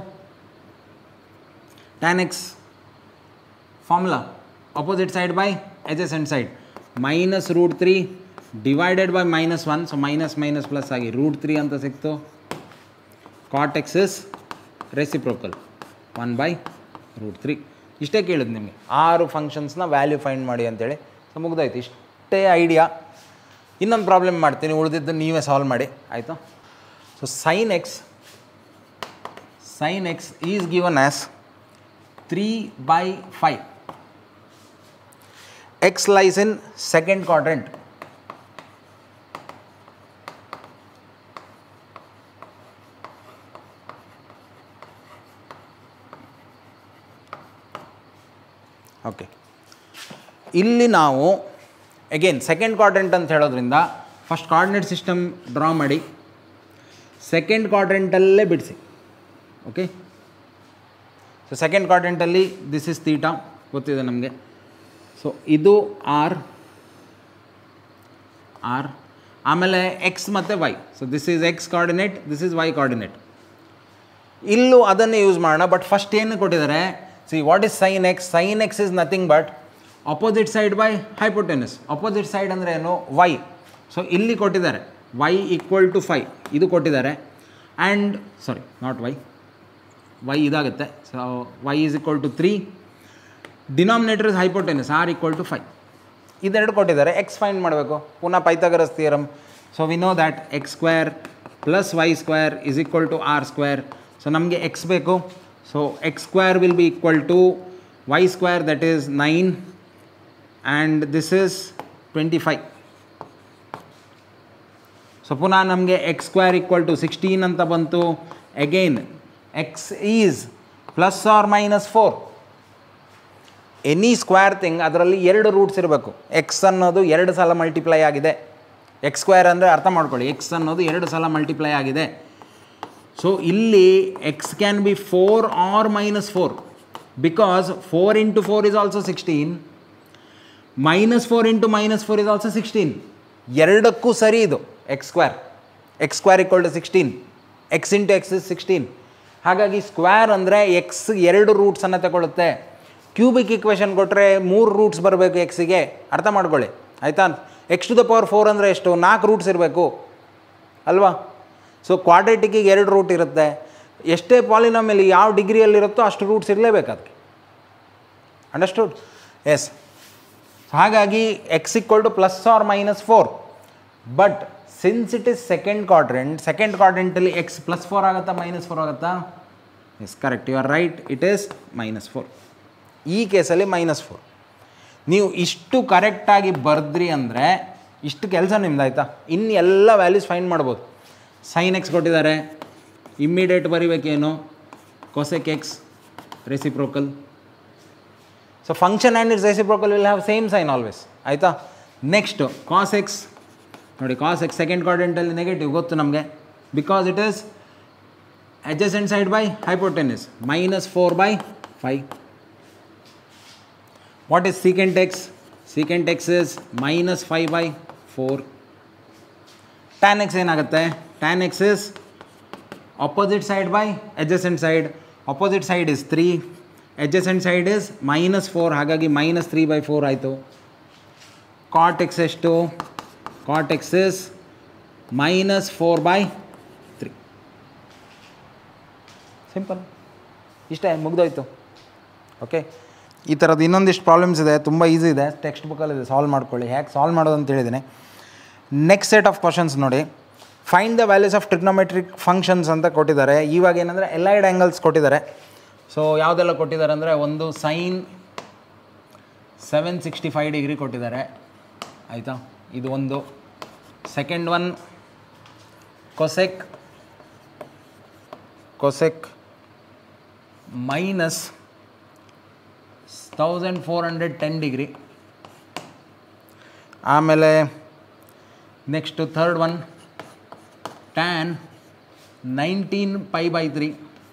tan x formula opposite side by adjacent side minus root three divided by minus one so minus minus plus ಆಗಿ ರೂಟ್ ತ್ರೀ ಅಂತ ಸಿಕ್ತು cot x is reciprocal one by root three ಇಷ್ಟೇ ಕೇಳಿದ್ ನಿಮಗೆ ಆರು ಫಂಕ್ಷನ್ಸ್ನ value find ಮಾಡಿ ಅಂತೇಳಿ so ಮುಗ್ದೋಯ್ತು ಇಷ್ಟೇ ಐಡಿಯಾ ಇನ್ನೊಂದು ಪ್ರಾಬ್ಲಮ್ ಮಾಡ್ತೀನಿ ಉಳಿದಿದ್ದು ನೀವೇ ಸಾಲ್ವ್ ಮಾಡಿ ಆಯಿತು so sine x sine x is given as three by five x lies in second quadrant okay ಇಲ್ಲಿ ನಾವು ಅಗೇನ್ ಸೆಕೆಂಡ್ ಕ್ವಾಡ್ರೆಂಟ್ ಅಂತ ಹೇಳೋದ್ರಿಂದ ಫಸ್ಟ್ ಕಾರ್ಡಿನೇಟ್ ಸಿಸ್ಟಮ್ ಡ್ರಾ ಮಾಡಿ ಸೆಕೆಂಡ್ ಕ್ವಾಡ್ರೆಂಟಲ್ಲೇ ಬಿಡಿಸಿ ಓಕೆ ಸೊ ಸೆಕೆಂಡ್ ಕ್ವಾಡ್ರೆಂಟಲ್ಲಿ ದಿಸ್ ಇಸ್ ತೀಟಾ ಗೊತ್ತಿದೆ ನಮಗೆ ಸೊ ಇದು ಆರ್ ಆರ್ ಆಮೇಲೆ ಎಕ್ಸ್ ಮತ್ತು y so this is x coordinate this is y coordinate ಇಲ್ಲೂ ಅದನ್ನೇ ಯೂಸ್ ಮಾಡೋಣ ಬಟ್ ಫಸ್ಟ್ ಏನು ಕೊಟ್ಟಿದ್ದಾರೆ C what is sine x sine x is nothing but opposite side by hypotenuse opposite side ಅಂದರೆ ಏನು Y so ಇಲ್ಲಿ ಕೊಟ್ಟಿದ್ದಾರೆ Y equal to five ಇದು ಕೊಟ್ಟಿದ್ದಾರೆ and sorry not y y ಇದಾಗುತ್ತೆ so y is equal to three denominator is hypotenuse r equal to five ಇದೆರಡು ಕೊಟ್ಟಿದ್ದಾರೆ x find ಮಾಡಬೇಕು ಪುನಃ Pythagoras theorem so we know that x square plus y square is equal to r square so ನಮಗೆ x ಬೇಕು so x square will be equal to y square that is nine and this is twenty five so ಪುನಃ ನಮಗೆ X square equal to sixteen ಅಂತ ಬಂತು again x is plus or minus four any square thing ಅದರಲ್ಲಿ ಎರಡು roots ಇರಬೇಕು X ಅನ್ನೋದು ಎರಡು ಸಲ ಮಲ್ಟಿಪ್ಲೈ ಆಗಿದೆ ಎಕ್ಸ್ ಸ್ಕ್ವೇರ್ ಅಂದರೆ ಅರ್ಥ ಮಾಡ್ಕೊಳ್ಳಿ ಎಕ್ಸ್ ಅನ್ನೋದು ಎರಡು ಸಲ ಮಲ್ಟಿಪ್ಲೈ ಆಗಿದೆ ಸೊ ಇಲ್ಲಿ x can be four or minus four because four into four is also sixteen minus four into minus four is also sixteen ಎರಡಕ್ಕೂ ಸರಿ ಇದು x square x square equal to sixteen x into x is sixteen ಹಾಗಾಗಿ square ಅಂದರೆ x ಎರಡು ರೂಟ್ಸನ್ನು ತಗೊಳುತ್ತೆ cubic equation ಕೊಟ್ಟರೆ ಮೂರು ರೂಟ್ಸ್ ಬರಬೇಕು ಎಕ್ಸಿಗೆ ಅರ್ಥ ಮಾಡ್ಕೊಳ್ಳಿ ಆಯಿತಾ x to the power four ಅಂದರೆ ಎಷ್ಟು ನಾಲ್ಕು ರೂಟ್ಸ್ ಇರಬೇಕು ಅಲ್ವಾ ಸೊ ಕ್ವಾಡ್ರೇಟಿಕ್ಕಿಗೆ ಎರಡು ರೂಟ್ ಇರುತ್ತೆ ಎಷ್ಟೇ ಪಾಲಿನಾಮಲ್ಲಿ ಯಾವ ಡಿಗ್ರಿಯಲ್ಲಿರುತ್ತೋ ಅಷ್ಟು ರೂಟ್ಸ್ ಇರಲೇಬೇಕು ಅದಕ್ಕೆ ಅಂಡರ್ಸ್ಟುಡ್ ಎಸ್ ಹಾಗಾಗಿ x equal to plus or minus four but since it is second quadrant ಸೆಕೆಂಡ್ ಕ್ವಾಡ್ರೆಂಟಲ್ಲಿ ಎಕ್ಸ್ ಪ್ಲಸ್ ಫೋರ್ ಆಗುತ್ತಾ ಮೈನಸ್ ಫೋರ್ ಆಗುತ್ತಾ yes correct you are right it is minus four ಈ ಕೇಸಲ್ಲಿ ಮೈನಸ್ ಫೋರ್ ನೀವು ಇಷ್ಟು ಕರೆಕ್ಟಾಗಿ ಬರೆದ್ರಿ ಅಂದರೆ ಇಷ್ಟು ಕೆಲಸ ನಿಮ್ದಾಯ್ತಾ ಇನ್ನು ಎಲ್ಲ ವ್ಯಾಲ್ಯೂಸ್ ಫೈಂಡ್ ಮಾಡ್ಬೋದು ಸೈನ್ ಎಕ್ಸ್ ಕೊಟ್ಟಿದ್ದಾರೆ ಇಮ್ಮಿಡಿಯೇಟ್ ಬರಿಬೇಕೇನು cosec x reciprocal so function and its reciprocal will have same sign always ಆಯಿತಾ ನೆಕ್ಸ್ಟ್ ಕಾಸ್ ಎಕ್ಸ್ ನೋಡಿ ಕಾಸ್ ಎಕ್ಸ್ ಸೆಕೆಂಡ್ ಕ್ವಾಡ್ರೆಂಟಲ್ಲಿ ನೆಗೆಟಿವ್ ಗೊತ್ತು ನಮಗೆ because it is adjacent side by hypotenuse minus 4 by 5 what is secant x secant x is minus 5 by 4 tan x ಏನಾಗುತ್ತೆ tan x is opposite side by adjacent side opposite side is 3 adjacent side is minus 4 ಹಾಗಾಗಿ minus 3 by 4 ಆಯಿತು cot x ಎಷ್ಟು cot x is minus 4 by 3 simple ಇಷ್ಟೇ ಮುಗ್ದೋಯ್ತು okay ಈ ಥರದ್ದು ಇನ್ನೊಂದಿಷ್ಟು problems ಇದೆ ತುಂಬ ಈಸಿ ಇದೆ ಟೆಕ್ಸ್ಟ್ ಬುಕ್ಕಲ್ಲಿದೆ ಸಾಲ್ವ್ ಮಾಡ್ಕೊಳ್ಳಿ ಹೇಗೆ ಸಾಲ್ವ್ ಮಾಡೋದು ಅಂತ ಹೇಳಿದ್ದೀನಿ ನೆಕ್ಸ್ಟ್ ಸೆಟ್ ಆಫ್ ಕ್ವಶನ್ಸ್ ನೋಡಿ find the values of trigonometric functions ಅಂತ ಕೊಟ್ಟಿದ್ದಾರೆ ಇವಾಗ ಏನಂದರೆ ಎಲ್ಲೈಡ್ ಆ್ಯಂಗಲ್ಸ್ ಕೊಟ್ಟಿದ್ದಾರೆ ಸೊ ಯಾವುದೆಲ್ಲ ಕೊಟ್ಟಿದ್ದಾರೆ ಅಂದರೆ ಒಂದು sine seven sixty five degree ಕೊಟ್ಟಿದ್ದಾರೆ ಆಯಿತಾ ಇದು ಒಂದು second one cosec cosec minus thousand four hundred ten degree ಆಮೇಲೆ next third one tan nineteen pi by three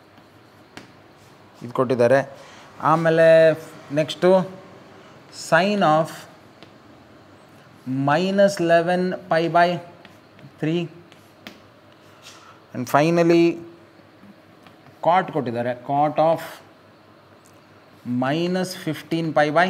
ಇದು ಕೊಟ್ಟಿದ್ದಾರೆ ಆಮೇಲೆ next sine of minus eleven pi by three and finally cot ಕೊಟ್ಟಿದ್ದಾರೆ cot of minus fifteen pi by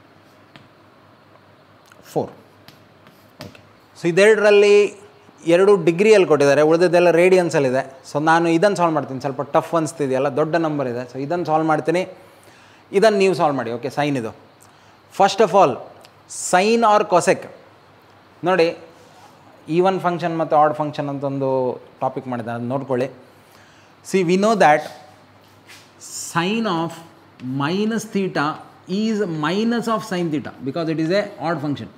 four okay so ಇದೆರಡರಲ್ಲಿ ಎರಡು ಡಿಗ್ರಿಯಲ್ಲಿ ಕೊಟ್ಟಿದ್ದಾರೆ ಉಳಿದಿದ್ದೆಲ್ಲ ರೇಡಿಯನ್ಸಲ್ಲಿದೆ so ನಾನು ಇದನ್ನು ಸಾಲ್ವ್ ಮಾಡ್ತೀನಿ ಸ್ವಲ್ಪ ಟಫ್ ಅನಿಸ್ತಿದೆಯಲ್ಲ ದೊಡ್ಡ ನಂಬರ್ ಇದೆ ಸೊ ಇದನ್ನು ಸಾಲ್ವ್ ಮಾಡ್ತೀನಿ ಇದನ್ನು ನೀವು ಸಾಲ್ವ್ ಮಾಡಿ ಓಕೆ ಸೈನ್ ಇದು first of all sine or cosec ನೋಡಿ ಈವನ್ ಫಂಕ್ಷನ್ ಮತ್ತು ಆಡ್ ಫಂಕ್ಷನ್ ಅಂತ ಒಂದು ಟಾಪಿಕ್ ಮಾಡಿದೆ ಅದು ನೋಡ್ಕೊಳ್ಳಿ see we know that sine of minus theta is minus of sine theta because it is a odd function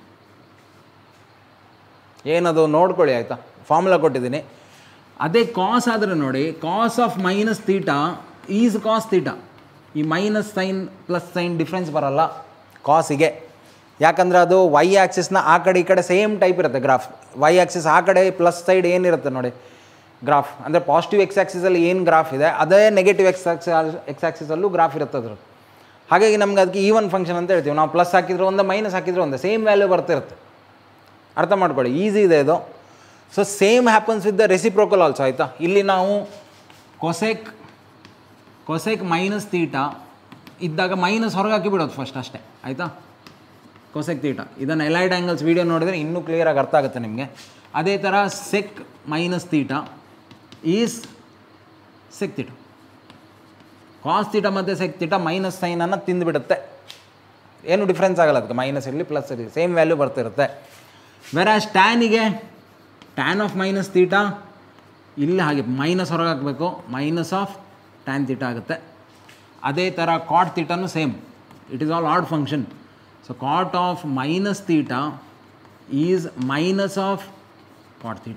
ಏನದು ನೋಡ್ಕೊಳ್ಳಿ ಆಯಿತಾ ಫಾರ್ಮುಲಾ ಕೊಟ್ಟಿದ್ದೀನಿ ಅದೇ ಕಾಸ್ ಆದರೆ ನೋಡಿ cos of minus theta is cos theta ಈ minus sine plus sine difference ಬರಲ್ಲ ಕಾಸಿಗೆ ಯಾಕಂದರೆ ಅದು ವೈ ಆ್ಯಕ್ಸಿಸ್ನ ಆ ಕಡೆ ಈ ಕಡೆ ಸೇಮ್ ಟೈಪ್ ಇರುತ್ತೆ ಗ್ರಾಫ್ ವೈ ಆ್ಯಕ್ಸಿಸ್ ಆ ಕಡೆ ಪ್ಲಸ್ ಸೈಡ್ ಏನಿರುತ್ತೆ ನೋಡಿ ಗ್ರಾಫ್ ಅಂದರೆ ಪಾಸಿಟಿವ್ ಎಕ್ಸ್ ಆ್ಯಕ್ಸಿಸಲ್ಲಿ ಏನು ಗ್ರಾಫ್ ಇದೆ ಅದೇ ನೆಗೆಟಿವ್ ಎಕ್ಸ್ ಆಕ್ಸಿ ಎಕ್ಸ್ ಆ್ಯಕ್ಸಿಸಲ್ಲೂ ಗ್ರಾಫ್ ಇರುತ್ತೆ ಅದ್ರ ಹಾಗಾಗಿ ನಮ್ಗೆ ಅದಕ್ಕೆ ಈವನ್ ಫಂಕ್ಷನ್ ಅಂತ ಹೇಳ್ತೀವಿ ನಾವು ಪ್ಲಸ್ ಹಾಕಿದ್ರೆ ಒಂದೇ ಮೈನಸ್ ಹಾಕಿದ್ರೆ ಒಂದೇ ಸೇಮ್ ವ್ಯಾಲ್ಯೂ ಬರ್ತಿರುತ್ತೆ ಅರ್ಥ ಮಾಡ್ಕೊಳ್ಳಿ ಈಸಿ ಇದೆ ಇದು so same happens with the reciprocal also ಆಯಿತಾ ಇಲ್ಲಿ ನಾವು ಕೊಸೆಕ್ ಕೊಸೆಕ್ ಮೈನಸ್ ತೀಟಾ ಇದ್ದಾಗ ಮೈನಸ್ ಹೊರಗೆ ಹಾಕಿ ಬಿಡೋದು ಫಸ್ಟ್ ಅಷ್ಟೇ ಆಯಿತಾ ಕೊಸೆಕ್ ತೀಟಾ ಇದನ್ನು ಎಲೈಡ್ ಆ್ಯಂಗಲ್ಸ್ ವೀಡಿಯೋ ನೋಡಿದರೆ ಇನ್ನೂ ಕ್ಲಿಯರಾಗಿ ಅರ್ಥ ಆಗುತ್ತೆ ನಿಮಗೆ ಅದೇ ಥರ sec minus theta is sec theta cos theta ಮತ್ತು ಸೆಕ್ ತೀಟ ಮೈನಸ್ ಸೈನನ್ನು ತಿಂದುಬಿಡುತ್ತೆ ಏನು ಡಿಫ್ರೆನ್ಸ್ ಆಗಲ್ಲ ಅದಕ್ಕೆ ಮೈನಸ್ ಇರಲಿ ಪ್ಲಸ್ ಇರಲಿ ಸೇಮ್ ವ್ಯಾಲ್ಯೂ ಬರ್ತಿರುತ್ತೆ ವೆರಾಸ್ ಟ್ಯಾನಿಗೆ ಟ್ಯಾನ್ ಆಫ್ ಮೈನಸ್ ತೀಟ ಇಲ್ಲಿ ಹಾಗೆ ಮೈನಸ್ ಹೊರಗೆ ಹಾಕಬೇಕು ಮೈನಸ್ ಆಫ್ ಟ್ಯಾನ್ ತೀಟ ಆಗುತ್ತೆ ಅದೇ ಥರ ಕಾಟ್ ತೀಟನೂ same it is all odd function so cot of minus theta is minus of cot theta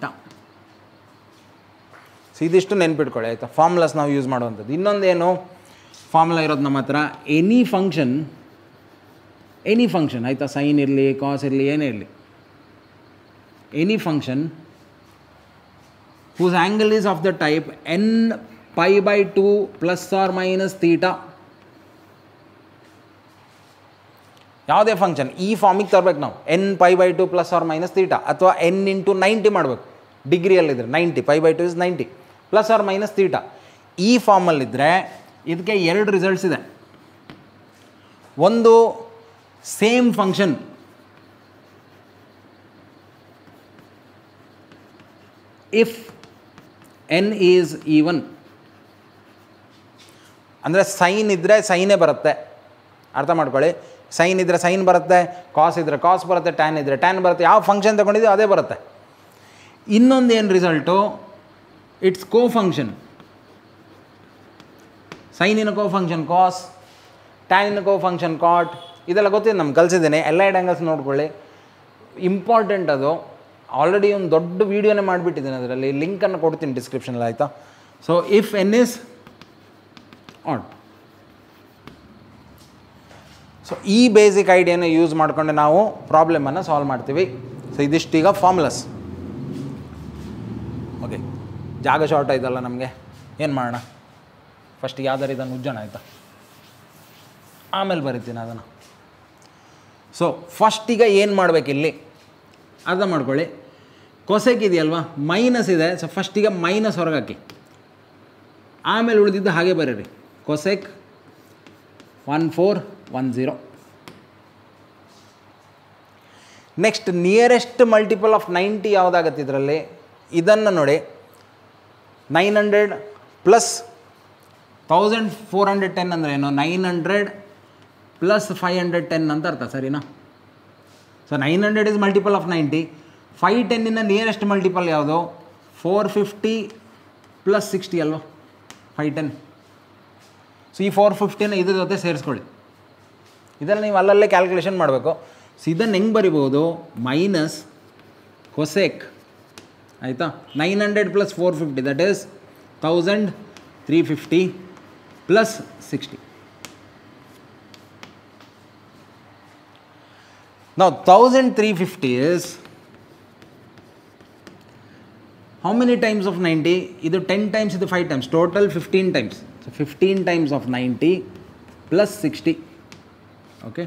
so ಇದಿಷ್ಟು ನೆನ್ಪಿಟ್ಕೊಳ್ಳಿ ಆಯಿತಾ ಫಾರ್ಮುಲಾಸ್ ನಾವು ಯೂಸ್ ಮಾಡುವಂಥದ್ದು ಇನ್ನೊಂದೇನು ಫಾರ್ಮುಲಾ ಇರೋದು ನಮ್ಮ ಹತ್ರ ಎನಿ ಫಂಕ್ಷನ್ ಎನಿ ಫಂಕ್ಷನ್ ಆಯಿತಾ ಸೈನ್ ಇರಲಿ ಕಾಸ್ ಇರಲಿ ಏನೇ ಇರಲಿ any function whose angle is of the type n pi by 2 plus or minus theta ಯಾವುದೇ ಫಂಕ್ಷನ್ ಈ ಫಾರ್ಮಿಗೆ ತರಬೇಕು ನಾವು n pi by two plus or minus theta ಅಥವಾ ಎನ್ ಇಂಟು ನೈಂಟಿ ಮಾಡಬೇಕು ಡಿಗ್ರಿಯಲ್ಲಿದ್ದರೆ ninety pi by two is ninety plus or minus theta ಈ ಫಾರ್ಮಲ್ಲಿದ್ದರೆ ಇದಕ್ಕೆ ಎರಡು ರಿಸಲ್ಟ್ಸ್ ಇದೆ ಒಂದು same function if n is even ಅಂದರೆ ಸೈನ್ ಇದ್ದರೆ ಸೈನೇ ಬರುತ್ತೆ ಅರ್ಥ ಮಾಡ್ಕೊಳ್ಳಿ ಸೈನ್ ಇದ್ದರೆ ಸೈನ್ ಬರುತ್ತೆ ಕಾಸ್ ಇದ್ದರೆ ಕಾಸ್ ಬರುತ್ತೆ ಟ್ಯಾನ್ ಇದ್ದರೆ ಟ್ಯಾನ್ ಬರುತ್ತೆ ಯಾವ ಫಂಕ್ಷನ್ ತೊಗೊಂಡಿದ್ದೀವಿ ಅದೇ ಬರುತ್ತೆ ಇನ್ನೊಂದು ಏನು ರಿಸಲ್ಟು ಇಟ್ಸ್ ಕೋ ಫಂಕ್ಷನ್ ಸೈನಿನ ಕೋ ಫಂಕ್ಷನ್ ಕಾಸ್ ಟ್ಯಾನಿನ ಕೋ ಫಂಕ್ಷನ್ ಕಾಟ್ ಇದೆಲ್ಲ ಗೊತ್ತಿದೆ ನಮ್ಗೆ ಕಲಿಸಿದ್ದೇನೆ ಎಲ್ಲ ಆ್ಯಂಗಲ್ಸ್ ನೋಡ್ಕೊಳ್ಳಿ ಇಂಪಾರ್ಟೆಂಟ್ ಅದು ಆಲ್ರೆಡಿ ಒಂದು ದೊಡ್ಡ ವೀಡಿಯೋನೇ ಮಾಡಿಬಿಟ್ಟಿದ್ದೀನಿ ಅದರಲ್ಲಿ ಲಿಂಕನ್ನು ಕೊಡ್ತೀನಿ ಡಿಸ್ಕ್ರಿಪ್ಷನಲ್ಲಿ ಆಯಿತಾ so if n is on so ಈ ಬೇಸಿಕ್ ಐಡಿಯಾನ ಯೂಸ್ ಮಾಡಿಕೊಂಡು ನಾವು ಪ್ರಾಬ್ಲಮನ್ನು ಸಾಲ್ವ್ ಮಾಡ್ತೀವಿ ಸೊ ಇದಿಷ್ಟೀಗ ಫಾರ್ಮುಲಸ್ ಓಕೆ ಜಾಗ ಶಾರ್ಟ್ ಆಯ್ತಲ್ಲ ನಮಗೆ ಏನು ಮಾಡೋಣ ಫಸ್ಟ್ ಯಾವ್ದಾರು ಇದನ್ನು ಉಜ್ಜೋಣ ಆಯಿತಾ ಆಮೇಲೆ ಬರಿತೀನಿ ಅದನ್ನು ಸೊ ಫಸ್ಟಿಗ ಏನು ಮಾಡಬೇಕು ಇಲ್ಲಿ ಅರ್ಥ ಮಾಡ್ಕೊಳ್ಳಿ ಕೊಸೆಕ್ ಇದೆಯಲ್ವಾ ಮೈನಸ್ ಇದೆ ಸೊ ಫಸ್ಟಿಗೆ ಮೈನಸ್ ಹೊರಗಾಕಿ ಆಮೇಲೆ ಉಳಿದಿದ್ದು ಹಾಗೆ ಬರೀರಿ cosec one four one zero next nearest multiple of ninety ಯಾವುದಾಗತ್ತೆ ಇದರಲ್ಲಿ ಇದನ್ನು ನೋಡಿ nine hundred plus thousand four hundred ten ಅಂದರೆ ಏನು nine hundred plus five hundred ten ಅಂತ ಅರ್ಥ ಸರಿನಾ so nine hundred is multiple of ninety five ಟೆನ್ನಿನ ನಿಯರೆಸ್ಟ್ ಮಲ್ಟಿಪಲ್ ಯಾವುದು ಫೋರ್ ಫಿಫ್ಟಿ ಪ್ಲಸ್ ಸಿಕ್ಸ್ಟಿ ಅಲ್ವಾ ಫೈವ್ ಟೆನ್ ಸೊ ಈ ಫೋರ್ ಫಿಫ್ಟಿನ ಇದ್ರ ಜೊತೆ ಸೇರಿಸ್ಕೊಳ್ಳಿ ಇದನ್ನು ನೀವು ಅಲ್ಲಲ್ಲೇ ಕ್ಯಾಲ್ಕುಲೇಷನ್ ಮಾಡಬೇಕು ಸೊ ಇದನ್ನು ಹೆಂಗೆ ಬರಿಬೋದು ಮೈನಸ್ ಕೊಸೆಕ್ ಆಯಿತಾ nine hundred plus four fifty that is thousand three fifty plus sixty ನಾವು thousand three fifty is how many times of ninety ಇದು ಟೆನ್ ಟೈಮ್ಸ್ ಇದು five times total fifteen times so fifteen times of ninety plus sixty okay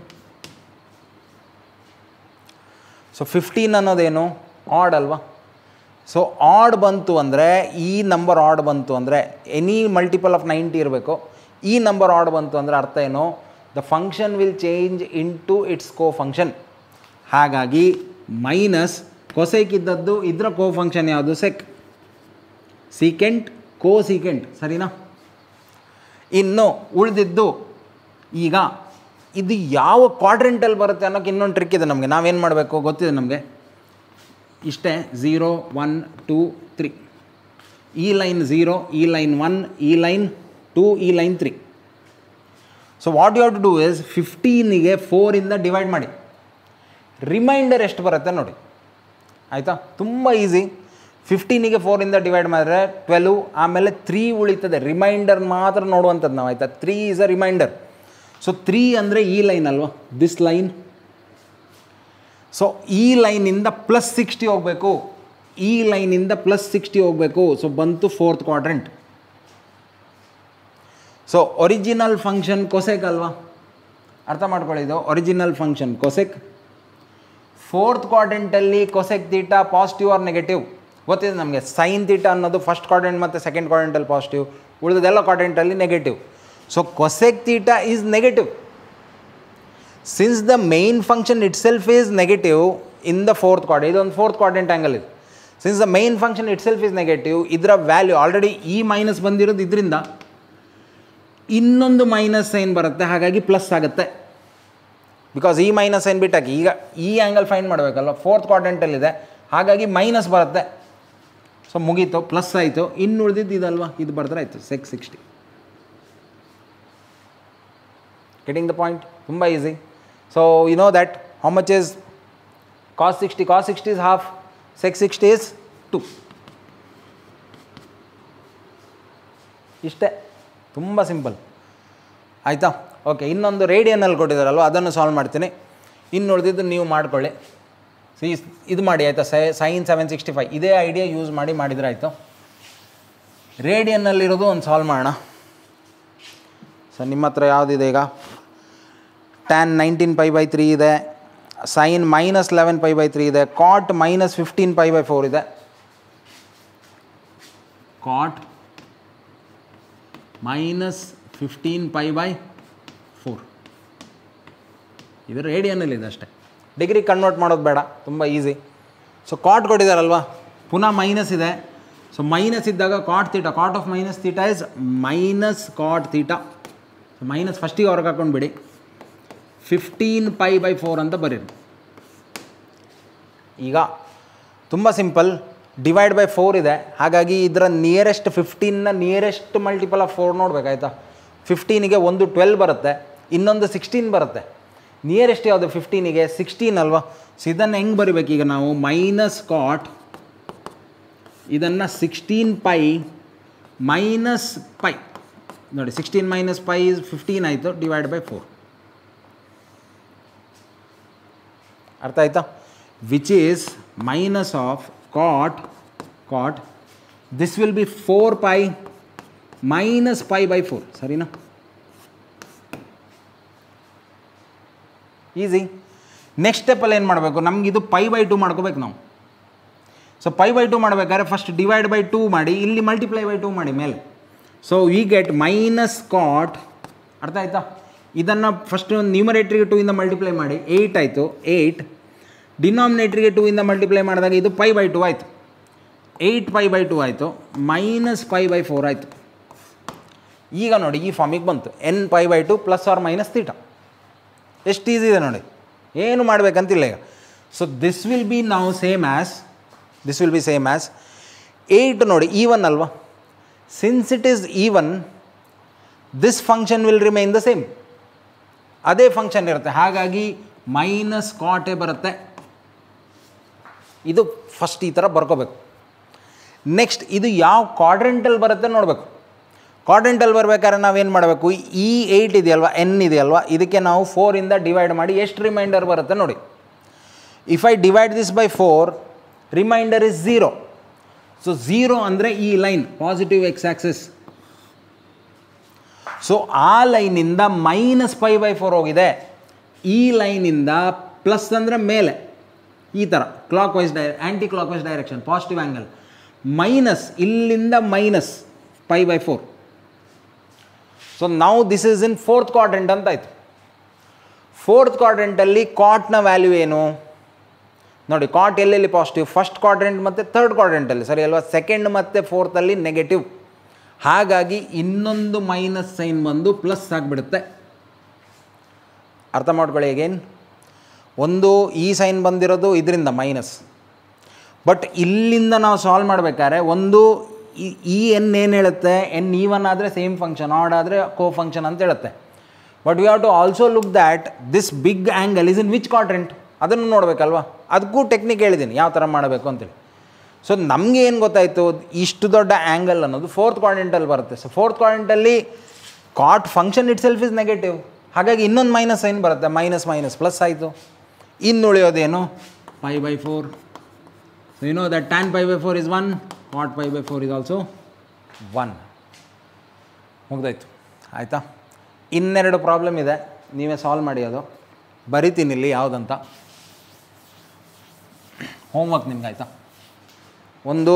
so fifteen ಅನ್ನೋದೇನು odd ಅಲ್ವಾ so odd ಬಂತು ಅಂದರೆ ಈ number add ಬಂತು ಅಂದರೆ any multiple of ninety ಇರಬೇಕು ಈ ನಂಬರ್ ಆಡ್ ಬಂತು ಅಂದರೆ ಅರ್ಥ ಏನು the function will change into its cofunction ಹಾಗಾಗಿ ಮೈನಸ್ ಕೊಸೆಕ್ ಇದ್ದದ್ದು ಇದರ ಕೋ ಫಂಕ್ಷನ್ ಯಾವುದು ಸೆಕ್ ಸೀಕೆಂಟ್ ಕೋ ಸೀಕೆಂಟ್ ಸರಿನಾ ಇನ್ನು ಉಳಿದಿದ್ದು ಈಗ ಇದು ಯಾವ ಕ್ವಾಡ್ರೆಂಟಲ್ಲಿ ಬರುತ್ತೆ ಅನ್ನೋಕ್ಕೆ ಇನ್ನೊಂದು ಟ್ರಿಕ್ ಇದೆ ನಮಗೆ ನಾವೇನು ಮಾಡಬೇಕು ಗೊತ್ತಿದೆ ನಮಗೆ ಇಷ್ಟೇ ಝೀರೋ ಒನ್ ಟೂ ತ್ರೀ ಈ ಲೈನ್ ಝೀರೋ ಈ ಲೈನ್ ಒನ್ ಈ ಲೈನ್ ಟೂ ಈ line three so what you have to do is ಫಿಫ್ಟೀನಿಗೆ ಫೋರಿಂದ ಡಿವೈಡ್ ಮಾಡಿ ರಿಮೈಂಡರ್ ಎಷ್ಟು ಬರುತ್ತೆ ನೋಡಿ ಆಯಿತಾ ತುಂಬ ಈಸಿ ಫಿಫ್ಟೀನಿಗೆ ಫೋರಿಂದ ಡಿವೈಡ್ ಮಾಡಿದ್ರೆ ಟ್ವೆಲ್ವ್ ಆಮೇಲೆ ತ್ರೀ ಉಳಿತದೆ ರಿಮೈಂಡರ್ ಮಾತ್ರ ನೋಡುವಂಥದ್ದು ನಾವು ಆಯಿತಾ three is a remainder so three ಅಂದರೆ ಈ ಲೈನ್ ಅಲ್ವಾ ದಿಸ್ ಲೈನ್ ಸೊ ಈ ಲೈನಿಂದ ಪ್ಲಸ್ ಸಿಕ್ಸ್ಟಿ ಹೋಗಬೇಕು ಈ ಲೈನಿಂದ ಪ್ಲಸ್ ಸಿಕ್ಸ್ಟಿ ಹೋಗಬೇಕು ಸೊ ಬಂತು fourth quadrant so original function cosec ಅಲ್ವಾ ಅರ್ಥ ಮಾಡ್ಕೊಳ್ಳಿದ್ದು ಒರಿಜಿನಲ್ ಫಂಕ್ಷನ್ ಕೊಸೆಕ್ ಫೋರ್ತ್ ಕ್ವಾಡ್ರೆಂಟಲ್ಲಿ cosec theta positive or negative ಗೊತ್ತಿದೆ ನಮಗೆ ಸೈನ್ ತೀಟಾ ಅನ್ನೋದು ಫಸ್ಟ್ ಕ್ವಾಡ್ರೆಂಟ್ ಮತ್ತು ಸೆಕೆಂಡ್ ಕ್ವಾಡ್ರೆಂಟಲ್ಲಿ ಪಾಸಿಟಿವ್ ಉಳಿದೆಲ್ಲ ಕ್ವಾಡ್ರೆಂಟಲ್ಲಿ negative so cosec theta is negative since the main function itself is negative in the fourth quadrant ಇದೊಂದು fourth quadrant angle ಇದು since the main function itself is negative ಇದರ value already ಈ minus ಬಂದಿರೋದು ಇದರಿಂದ ಇನ್ನೊಂದು minus sine ಬರುತ್ತೆ ಹಾಗಾಗಿ plus ಆಗುತ್ತೆ ಬಿಕಾಸ್ ಈ ಮೈನಸ್ ಸೈನ್ ಬಿಟ್ಟಾಕಿ ಈಗ ಈ ಆ್ಯಂಗಲ್ ಫೈನ್ ಮಾಡಬೇಕಲ್ಲ ಫೋರ್ತ್ ಕ್ವಾಡ್ರೆಂಟಲ್ಲಿದೆ ಹಾಗಾಗಿ ಮೈನಸ್ ಬರುತ್ತೆ ಸೊ ಮುಗೀತು ಪ್ಲಸ್ ಆಯಿತು ಇನ್ನು ಉಳಿದಿದ್ದು ಇದಲ್ವಾ ಇದು ಬರೆದ್ರೆ ಆಯಿತು six sixty getting the point ತುಂಬ easy so you know that how much is cos sixty cos sixty is half six sixty is two ಇಷ್ಟೇ ತುಂಬ ಸಿಂಪಲ್ ಆಯಿತಾ ಓಕೆ ಇನ್ನೊಂದು ರೇಡಿಯನಲ್ಲಿ ಕೊಟ್ಟಿದ್ದಾರಲ್ವ ಅದನ್ನು ಸಾಲ್ವ್ ಮಾಡ್ತೀನಿ ಇನ್ನು ಉಳಿದಿದ್ದು ನೀವು ಮಾಡ್ಕೊಳ್ಳಿ ಸಿ ಇದು ಮಾಡಿ ಆಯಿತಾ ಸೈ ಸೈನ್ ಸೆವೆನ್ ಸಿಕ್ಸ್ಟಿ ಫೈವ್ ಇದೇ ಐಡಿಯಾ ಯೂಸ್ ಮಾಡಿ ಮಾಡಿದ್ರೆ ಆಯಿತು ರೇಡಿಯನ್ನಲ್ಲಿರೋದು ಒಂದು ಸಾಲ್ವ್ ಮಾಡೋಣ ಸೊ ನಿಮ್ಮ ಹತ್ರ ಯಾವುದಿದೆ ಈಗ tan nineteen pi by three ಇದೆ sine minus eleven pi by three ಇದೆ cot minus fifteen pi by four ಇದೆ cot minus fifteen pi by four ಇದು ರೇಡಿಯನ್ನಲ್ಲಿದೆ ಅಷ್ಟೇ ಡಿಗ್ರಿ ಕನ್ವರ್ಟ್ ಮಾಡೋದು ಬೇಡ ತುಂಬ ಈಸಿ ಸೊ ಕಾಟ್ ಕೊಟ್ಟಿದ್ದಾರಲ್ವಾ ಪುನಃ ಮೈನಸ್ ಇದೆ ಸೊ ಮೈನಸ್ ಇದ್ದಾಗ cot theta cot of minus theta is minus cot theta so minus ಫಸ್ಟಿಗೆ ಹೊರಗೆ ಹಾಕೊಂಡ್ಬಿಡಿ ಫಿಫ್ಟೀನ್ ಪೈ ಬೈ ಫೋರ್ ಅಂತ ಬರೀರಿ ಈಗ ತುಂಬ ಸಿಂಪಲ್ ಡಿವೈಡ್ ಬೈ ಫೋರ್ ಇದೆ ಹಾಗಾಗಿ ಇದರ ನಿಯರೆಸ್ಟ್ ಫಿಫ್ಟೀನ್ನ ನಿಯರೆಸ್ಟ್ ಮಲ್ಟಿಪಲ್ ಆಫ್ ಫೋರ್ ನೋಡ್ಬೇಕಾಯ್ತಾ ಫಿಫ್ಟೀನಿಗೆ ಒಂದು ಟ್ವೆಲ್ ಬರುತ್ತೆ ಇನ್ನೊಂದು ಸಿಕ್ಸ್ಟೀನ್ ಬರುತ್ತೆ ನಿಯರೆಸ್ಟ್ ಯಾವುದು ಫಿಫ್ಟೀನಿಗೆ ಸಿಕ್ಸ್ಟೀನ್ ಅಲ್ವಾ ಸೊ ಇದನ್ನು ಹೆಂಗೆ ಬರಿಬೇಕು ಈಗ ನಾವು ಮೈನಸ್ ಕಾಟ್ ಇದನ್ನು ಸಿಕ್ಸ್ಟೀನ್ ಪೈ ಮೈನಸ್ ಪೈ ನೋಡಿ ಸಿಕ್ಸ್ಟೀನ್ ಮೈನಸ್ ಪೈ ಫಿಫ್ಟೀನ್ ಆಯಿತು ಡಿವೈಡ್ ಬೈ ಫೋರ್ ಅರ್ಥ ಆಯ್ತಾ which is minus of cot cot this will be four pi minus pi by four ಸರಿನಾ ಈಸಿ ನೆಕ್ಸ್ಟ್ ಸ್ಟೆಪ್ಪಲ್ಲಿ ಏನು ಮಾಡಬೇಕು ನಮ್ಗೆ ಇದು ಪೈ ಬೈ ಟು ಮಾಡ್ಕೋಬೇಕು ನಾವು ಸೊ ಪೈ ಬೈ ಟು ಮಾಡಬೇಕಾದ್ರೆ ಫಸ್ಟ್ ಡಿವೈಡ್ ಬೈ ಟೂ ಮಾಡಿ ಇಲ್ಲಿ ಮಲ್ಟಿಪ್ಲೈ ಬೈ ಟೂ ಮಾಡಿ ಮೇಲೆ so we get minus cot ಅರ್ಥ ಆಯ್ತಾ ಇದನ್ನು ಫಸ್ಟ್ ನ್ಯೂಮರೇಟ್ರಿಗೆ ಟೂ ಇಂದ ಮಲ್ಟಿಪ್ಲೈ ಮಾಡಿ ಏಯ್ಟ್ ಆಯಿತು ಏಯ್ಟ್ ಡಿನಾಮಿನೇಟ್ರಿಗೆ ಟೂ ಇಂದ ಮಲ್ಟಿಪ್ಲೈ ಮಾಡಿದಾಗ ಇದು ಪೈ ಬೈ ಟು ಆಯಿತು ಏಯ್ಟ್ ಪೈ ಬೈ ಟು ಆಯಿತು ಮೈನಸ್ ಪೈ ಬೈ ಫೋರ್ ಆಯಿತು ಈಗ ನೋಡಿ ಈ ಫಾರ್ಮಿಗೆ ಬಂತು n pi by two plus or minus theta ಎಷ್ಟು ಈಸಿ ಇದೆ ನೋಡಿ ಏನು ಮಾಡಬೇಕಂತಿಲ್ಲ ಈಗ ಸೊ ದಿಸ್ ವಿಲ್ ಬಿ ನಾವು same as this will be same as eight ನೋಡಿ ಈವನ್ ಅಲ್ವಾ since it is even this function will remain the same ಅದೇ ಫಂಕ್ಷನ್ ಇರುತ್ತೆ ಹಾಗಾಗಿ ಮೈನಸ್ ಕಾಟೇ ಬರುತ್ತೆ ಇದು ಫಸ್ಟ್ ಈ ಥರ ಬರ್ಕೋಬೇಕು ನೆಕ್ಸ್ಟ್ ಇದು ಯಾವ ಕ್ವಾಡ್ರೆಂಟಲ್ ಬರುತ್ತೆ ನೋಡಬೇಕು ಕ್ವಾಡ್ರೆಂಟಲ್ ಬರ್ಬೇಕಾದ್ರೆ ನಾವೇನು ಮಾಡಬೇಕು ಈ ಏಯ್ಟ್ ಇದೆಯಲ್ವಾ ಎನ್ ಇದೆಯಲ್ವಾ ಇದಕ್ಕೆ ನಾವು ಫೋರಿಂದ ಡಿವೈಡ್ ಮಾಡಿ ಎಷ್ಟು ರಿಮೈಂಡರ್ ಬರುತ್ತೆ ನೋಡಿ if I divide this by four remainder is zero so zero ಅಂದರೆ ಈ line positive x axis so ಆ ಲೈನಿಂದ ಮೈನಸ್ ಫೈ ಬೈ ಫೋರ್ ಹೋಗಿದೆ ಈ ಲೈನಿಂದ ಪ್ಲಸ್ ಅಂದರೆ ಮೇಲೆ ಈ ಥರ ಕ್ಲಾಕ್ ವೈಸ್ ಡೈ anticlockwise direction positive angle minus ಇಲ್ಲಿಂದ minus pi by four so ನಾವು this is in fourth quadrant ಅಂತ ಆಯಿತು ಫೋರ್ತ್ ಕ್ವಾಡ್ರೆಂಟಲ್ಲಿ ಕಾಟ್ನ ವ್ಯಾಲ್ಯೂ ಏನು ನೋಡಿ ಕಾಟ್ ಎಲ್ಲೆಲ್ಲಿ ಪಾಸಿಟಿವ್ ಫಸ್ಟ್ ಕ್ವಾಡ್ರೆಂಟ್ ಮತ್ತು ಥರ್ಡ್ ಕ್ವಾಡ್ರೆಂಟಲ್ಲಿ ಸರಿ ಅಲ್ವಾ ಸೆಕೆಂಡ್ ಮತ್ತು ಫೋರ್ತಲ್ಲಿ ನೆಗೆಟಿವ್ ಹಾಗಾಗಿ ಇನ್ನೊಂದು ಮೈನಸ್ ಸೈನ್ ಬಂದು ಪ್ಲಸ್ ಆಗಿಬಿಡುತ್ತೆ ಅರ್ಥ ಮಾಡ್ಕೊಳ್ಳಿ ಅಗೇನ್ ಒಂದು ಈ ಸೈನ್ ಬಂದಿರೋದು ಇದರಿಂದ ಮೈನಸ್ ಬಟ್ ಇಲ್ಲಿಂದ ನಾವು ಸಾಲ್ವ್ ಮಾಡಬೇಕಾದ್ರೆ ಒಂದು ಈ- ಈ ಎನ್ ಏನು ಹೇಳುತ್ತೆ ಎನ್ ಈವನ್ ಆದರೆ ಸೇಮ್ ಫಂಕ್ಷನ್ ಆಡ್ ಆದರೆ ಕೋ ಫಂಕ್ಷನ್ ಅಂತ ಹೇಳುತ್ತೆ but we have to also look that this big angle is in which quadrant ಅದನ್ನು ನೋಡಬೇಕಲ್ವಾ ಅದಕ್ಕೂ ಟೆಕ್ನಿಕ್ ಹೇಳಿದ್ದೀನಿ ಯಾವ ಥರ ಮಾಡಬೇಕು ಅಂತೇಳಿ ಸೊ ನಮಗೆ ಏನು ಗೊತ್ತಾಯಿತು ಇಷ್ಟು ದೊಡ್ಡ ಆ್ಯಂಗಲ್ ಅನ್ನೋದು ಫೋರ್ತ್ ಕ್ವಾಡ್ರೆಂಟಲ್ಲಿ ಬರುತ್ತೆ ಸೊ ಫೋರ್ತ್ ಕ್ವಾಡ್ರೆಂಟಲ್ಲಿ cot function itself is negative ಹಾಗಾಗಿ ಇನ್ನೊಂದು ಮೈನಸ್ ಸೈನ್ ಬರುತ್ತೆ ಮೈನಸ್ ಮೈನಸ್ ಪ್ಲಸ್ ಆಯಿತು ಇನ್ನು ಉಳಿಯೋದೇನು pi by four so you know that tan pi by four is one cot pi by four is also one ಮುಗ್ದಾಯ್ತು ಆಯಿತಾ ಇನ್ನೆರಡು problem ಇದೆ ನೀವೇ ಸಾಲ್ವ್ ಮಾಡಿ ಅದು ಬರಿತೀನಿ ಇಲ್ಲಿ ಯಾವುದಂತ ಹೋಮ್ವರ್ಕ್ ನಿಮ್ಗೆ ಆಯಿತಾ ಒಂದು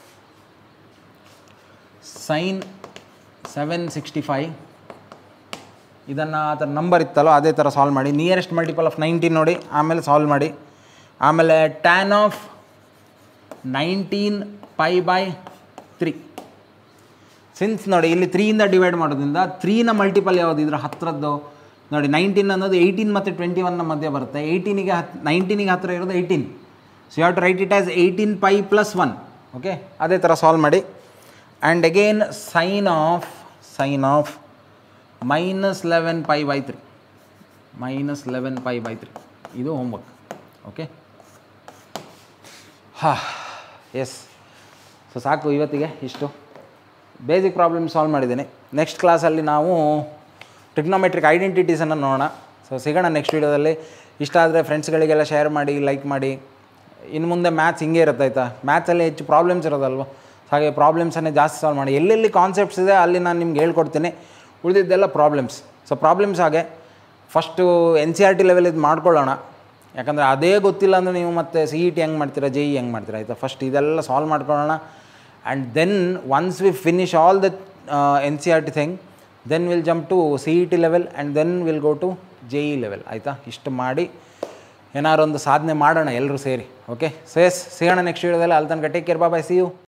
ಸೈನ್ ಸೆವೆನ್ ಸಿಕ್ಸ್ಟಿ ಫೈವ್ ಇದನ್ನು ಆ ಥರ ನಂಬರ್ ಇತ್ತಲ್ಲೋ ಅದೇ ಥರ ಸಾಲ್ವ್ ಮಾಡಿ ನಿಯರೆಸ್ಟ್ ಮಲ್ಟಿಪಲ್ ಆಫ್ ನೈನ್ಟೀನ್ ನೋಡಿ ಆಮೇಲೆ ಸಾಲ್ವ್ ಮಾಡಿ ಆಮೇಲೆ tan of nineteen pi by three since ನೋಡಿ ಇಲ್ಲಿ ತ್ರೀಯಿಂದ ಡಿವೈಡ್ ಮಾಡೋದ್ರಿಂದ ತ್ರೀನ ಮಲ್ಟಿಪಲ್ ಯಾವುದು ಇದ್ರ ಹತ್ರದ್ದು ನೋಡಿ ನೈನ್ಟೀನ್ ಅನ್ನೋದು ಏಯ್ಟೀನ್ ಮತ್ತು ಟ್ವೆಂಟಿ ಒನ್ನ ಮಧ್ಯೆ ಬರುತ್ತೆ ಏಯ್ಟೀನಿಗೆ ಹತ್ ನೈನ್ಟೀನಿಗೆ ಹತ್ತಿರ ಇರೋದು eighteen so you have to write it as eighteen pi plus one okay ಅದೇ ಥರ ಸಾಲ್ವ್ ಮಾಡಿ and again sine of sine of minus eleven pi by three minus eleven pi by three ಇದು ಹೋಮ್ವರ್ಕ್ ಓಕೆ ಹಾ yes so ಸಾಕು ಇವತ್ತಿಗೆ ಇಷ್ಟು basic problem solve ಮಾಡಿದ್ದೀನಿ next ಕ್ಲಾಸಲ್ಲಿ ನಾವು ಟ್ರಿಗ್ನೋಮೆಟ್ರಿಕ್ ಐಡೆಂಟಿಟೀಸನ್ನು ನೋಡೋಣ ಸೊ ಸಿಗೋಣ ನೆಕ್ಸ್ಟ್ ವೀಡಿಯೋದಲ್ಲಿ ಇಷ್ಟ ಆದರೆ ಫ್ರೆಂಡ್ಸ್ಗಳಿಗೆಲ್ಲ ಶೇರ್ ಮಾಡಿ ಲೈಕ್ ಮಾಡಿ ಇನ್ನು ಮುಂದೆ ಮ್ಯಾಥ್ಸ್ ಹಿಂಗೆ ಇರುತ್ತೆ ಆಯಿತಾ ಮ್ಯಾಥ್ಸಲ್ಲಿ ಹೆಚ್ಚು ಪ್ರಾಬ್ಲಮ್ಸ್ ಇರೋದಲ್ವ ಹಾಗೆ ಪ್ರಾಬ್ಲಮ್ಸನ್ನೇ ಜಾಸ್ತಿ ಸಾಲ್ವ್ ಮಾಡಿ ಎಲ್ಲೆಲ್ಲಿ ಕಾನ್ಸೆಪ್ಟ್ಸ್ ಇದೆ ಅಲ್ಲಿ ನಾನು ನಿಮ್ಗೆ ಹೇಳ್ಕೊಡ್ತೀನಿ ಉಳಿದಿದ್ದೆಲ್ಲ ಪ್ರಾಬ್ಲಮ್ಸ್ ಸೊ ಪ್ರಾಬ್ಲಮ್ಸ್ ಹಾಗೆ first N C R T level ಇದು ಮಾಡ್ಕೊಳ್ಳೋಣ ಯಾಕಂದರೆ ಅದೇ ಗೊತ್ತಿಲ್ಲ ಅಂದರೆ ನೀವು ಮತ್ತೆ ಸಿ ಇ ಟಿ ಹೆಂಗೆ ಮಾಡ್ತೀರಾ ಜೆ ಇ ಹೆಂಗೆ ಮಾಡ್ತೀರಾ ಆಯಿತಾ ಫಸ್ಟ್ ಇದೆಲ್ಲ ಸಾಲ್ವ್ ಮಾಡ್ಕೊಳ್ಳೋಣ and then once we finish all the N C R T thing then will jump to C E T level and then will go to J E level ಆಯಿತಾ ಇಷ್ಟು ಮಾಡಿ ಏನಾರು ಒಂದು ಸಾಧನೆ ಮಾಡೋಣ ಎಲ್ಲರೂ ಸೇರಿ ಓಕೆ ಸೇಸ್ ಸಿಗೋಣ ನೆಕ್ಸ್ಟ್ ವಿಡಿಯೋದಲ್ಲಿ ಅಲ್ಲಿ ತನಕ take care bye see you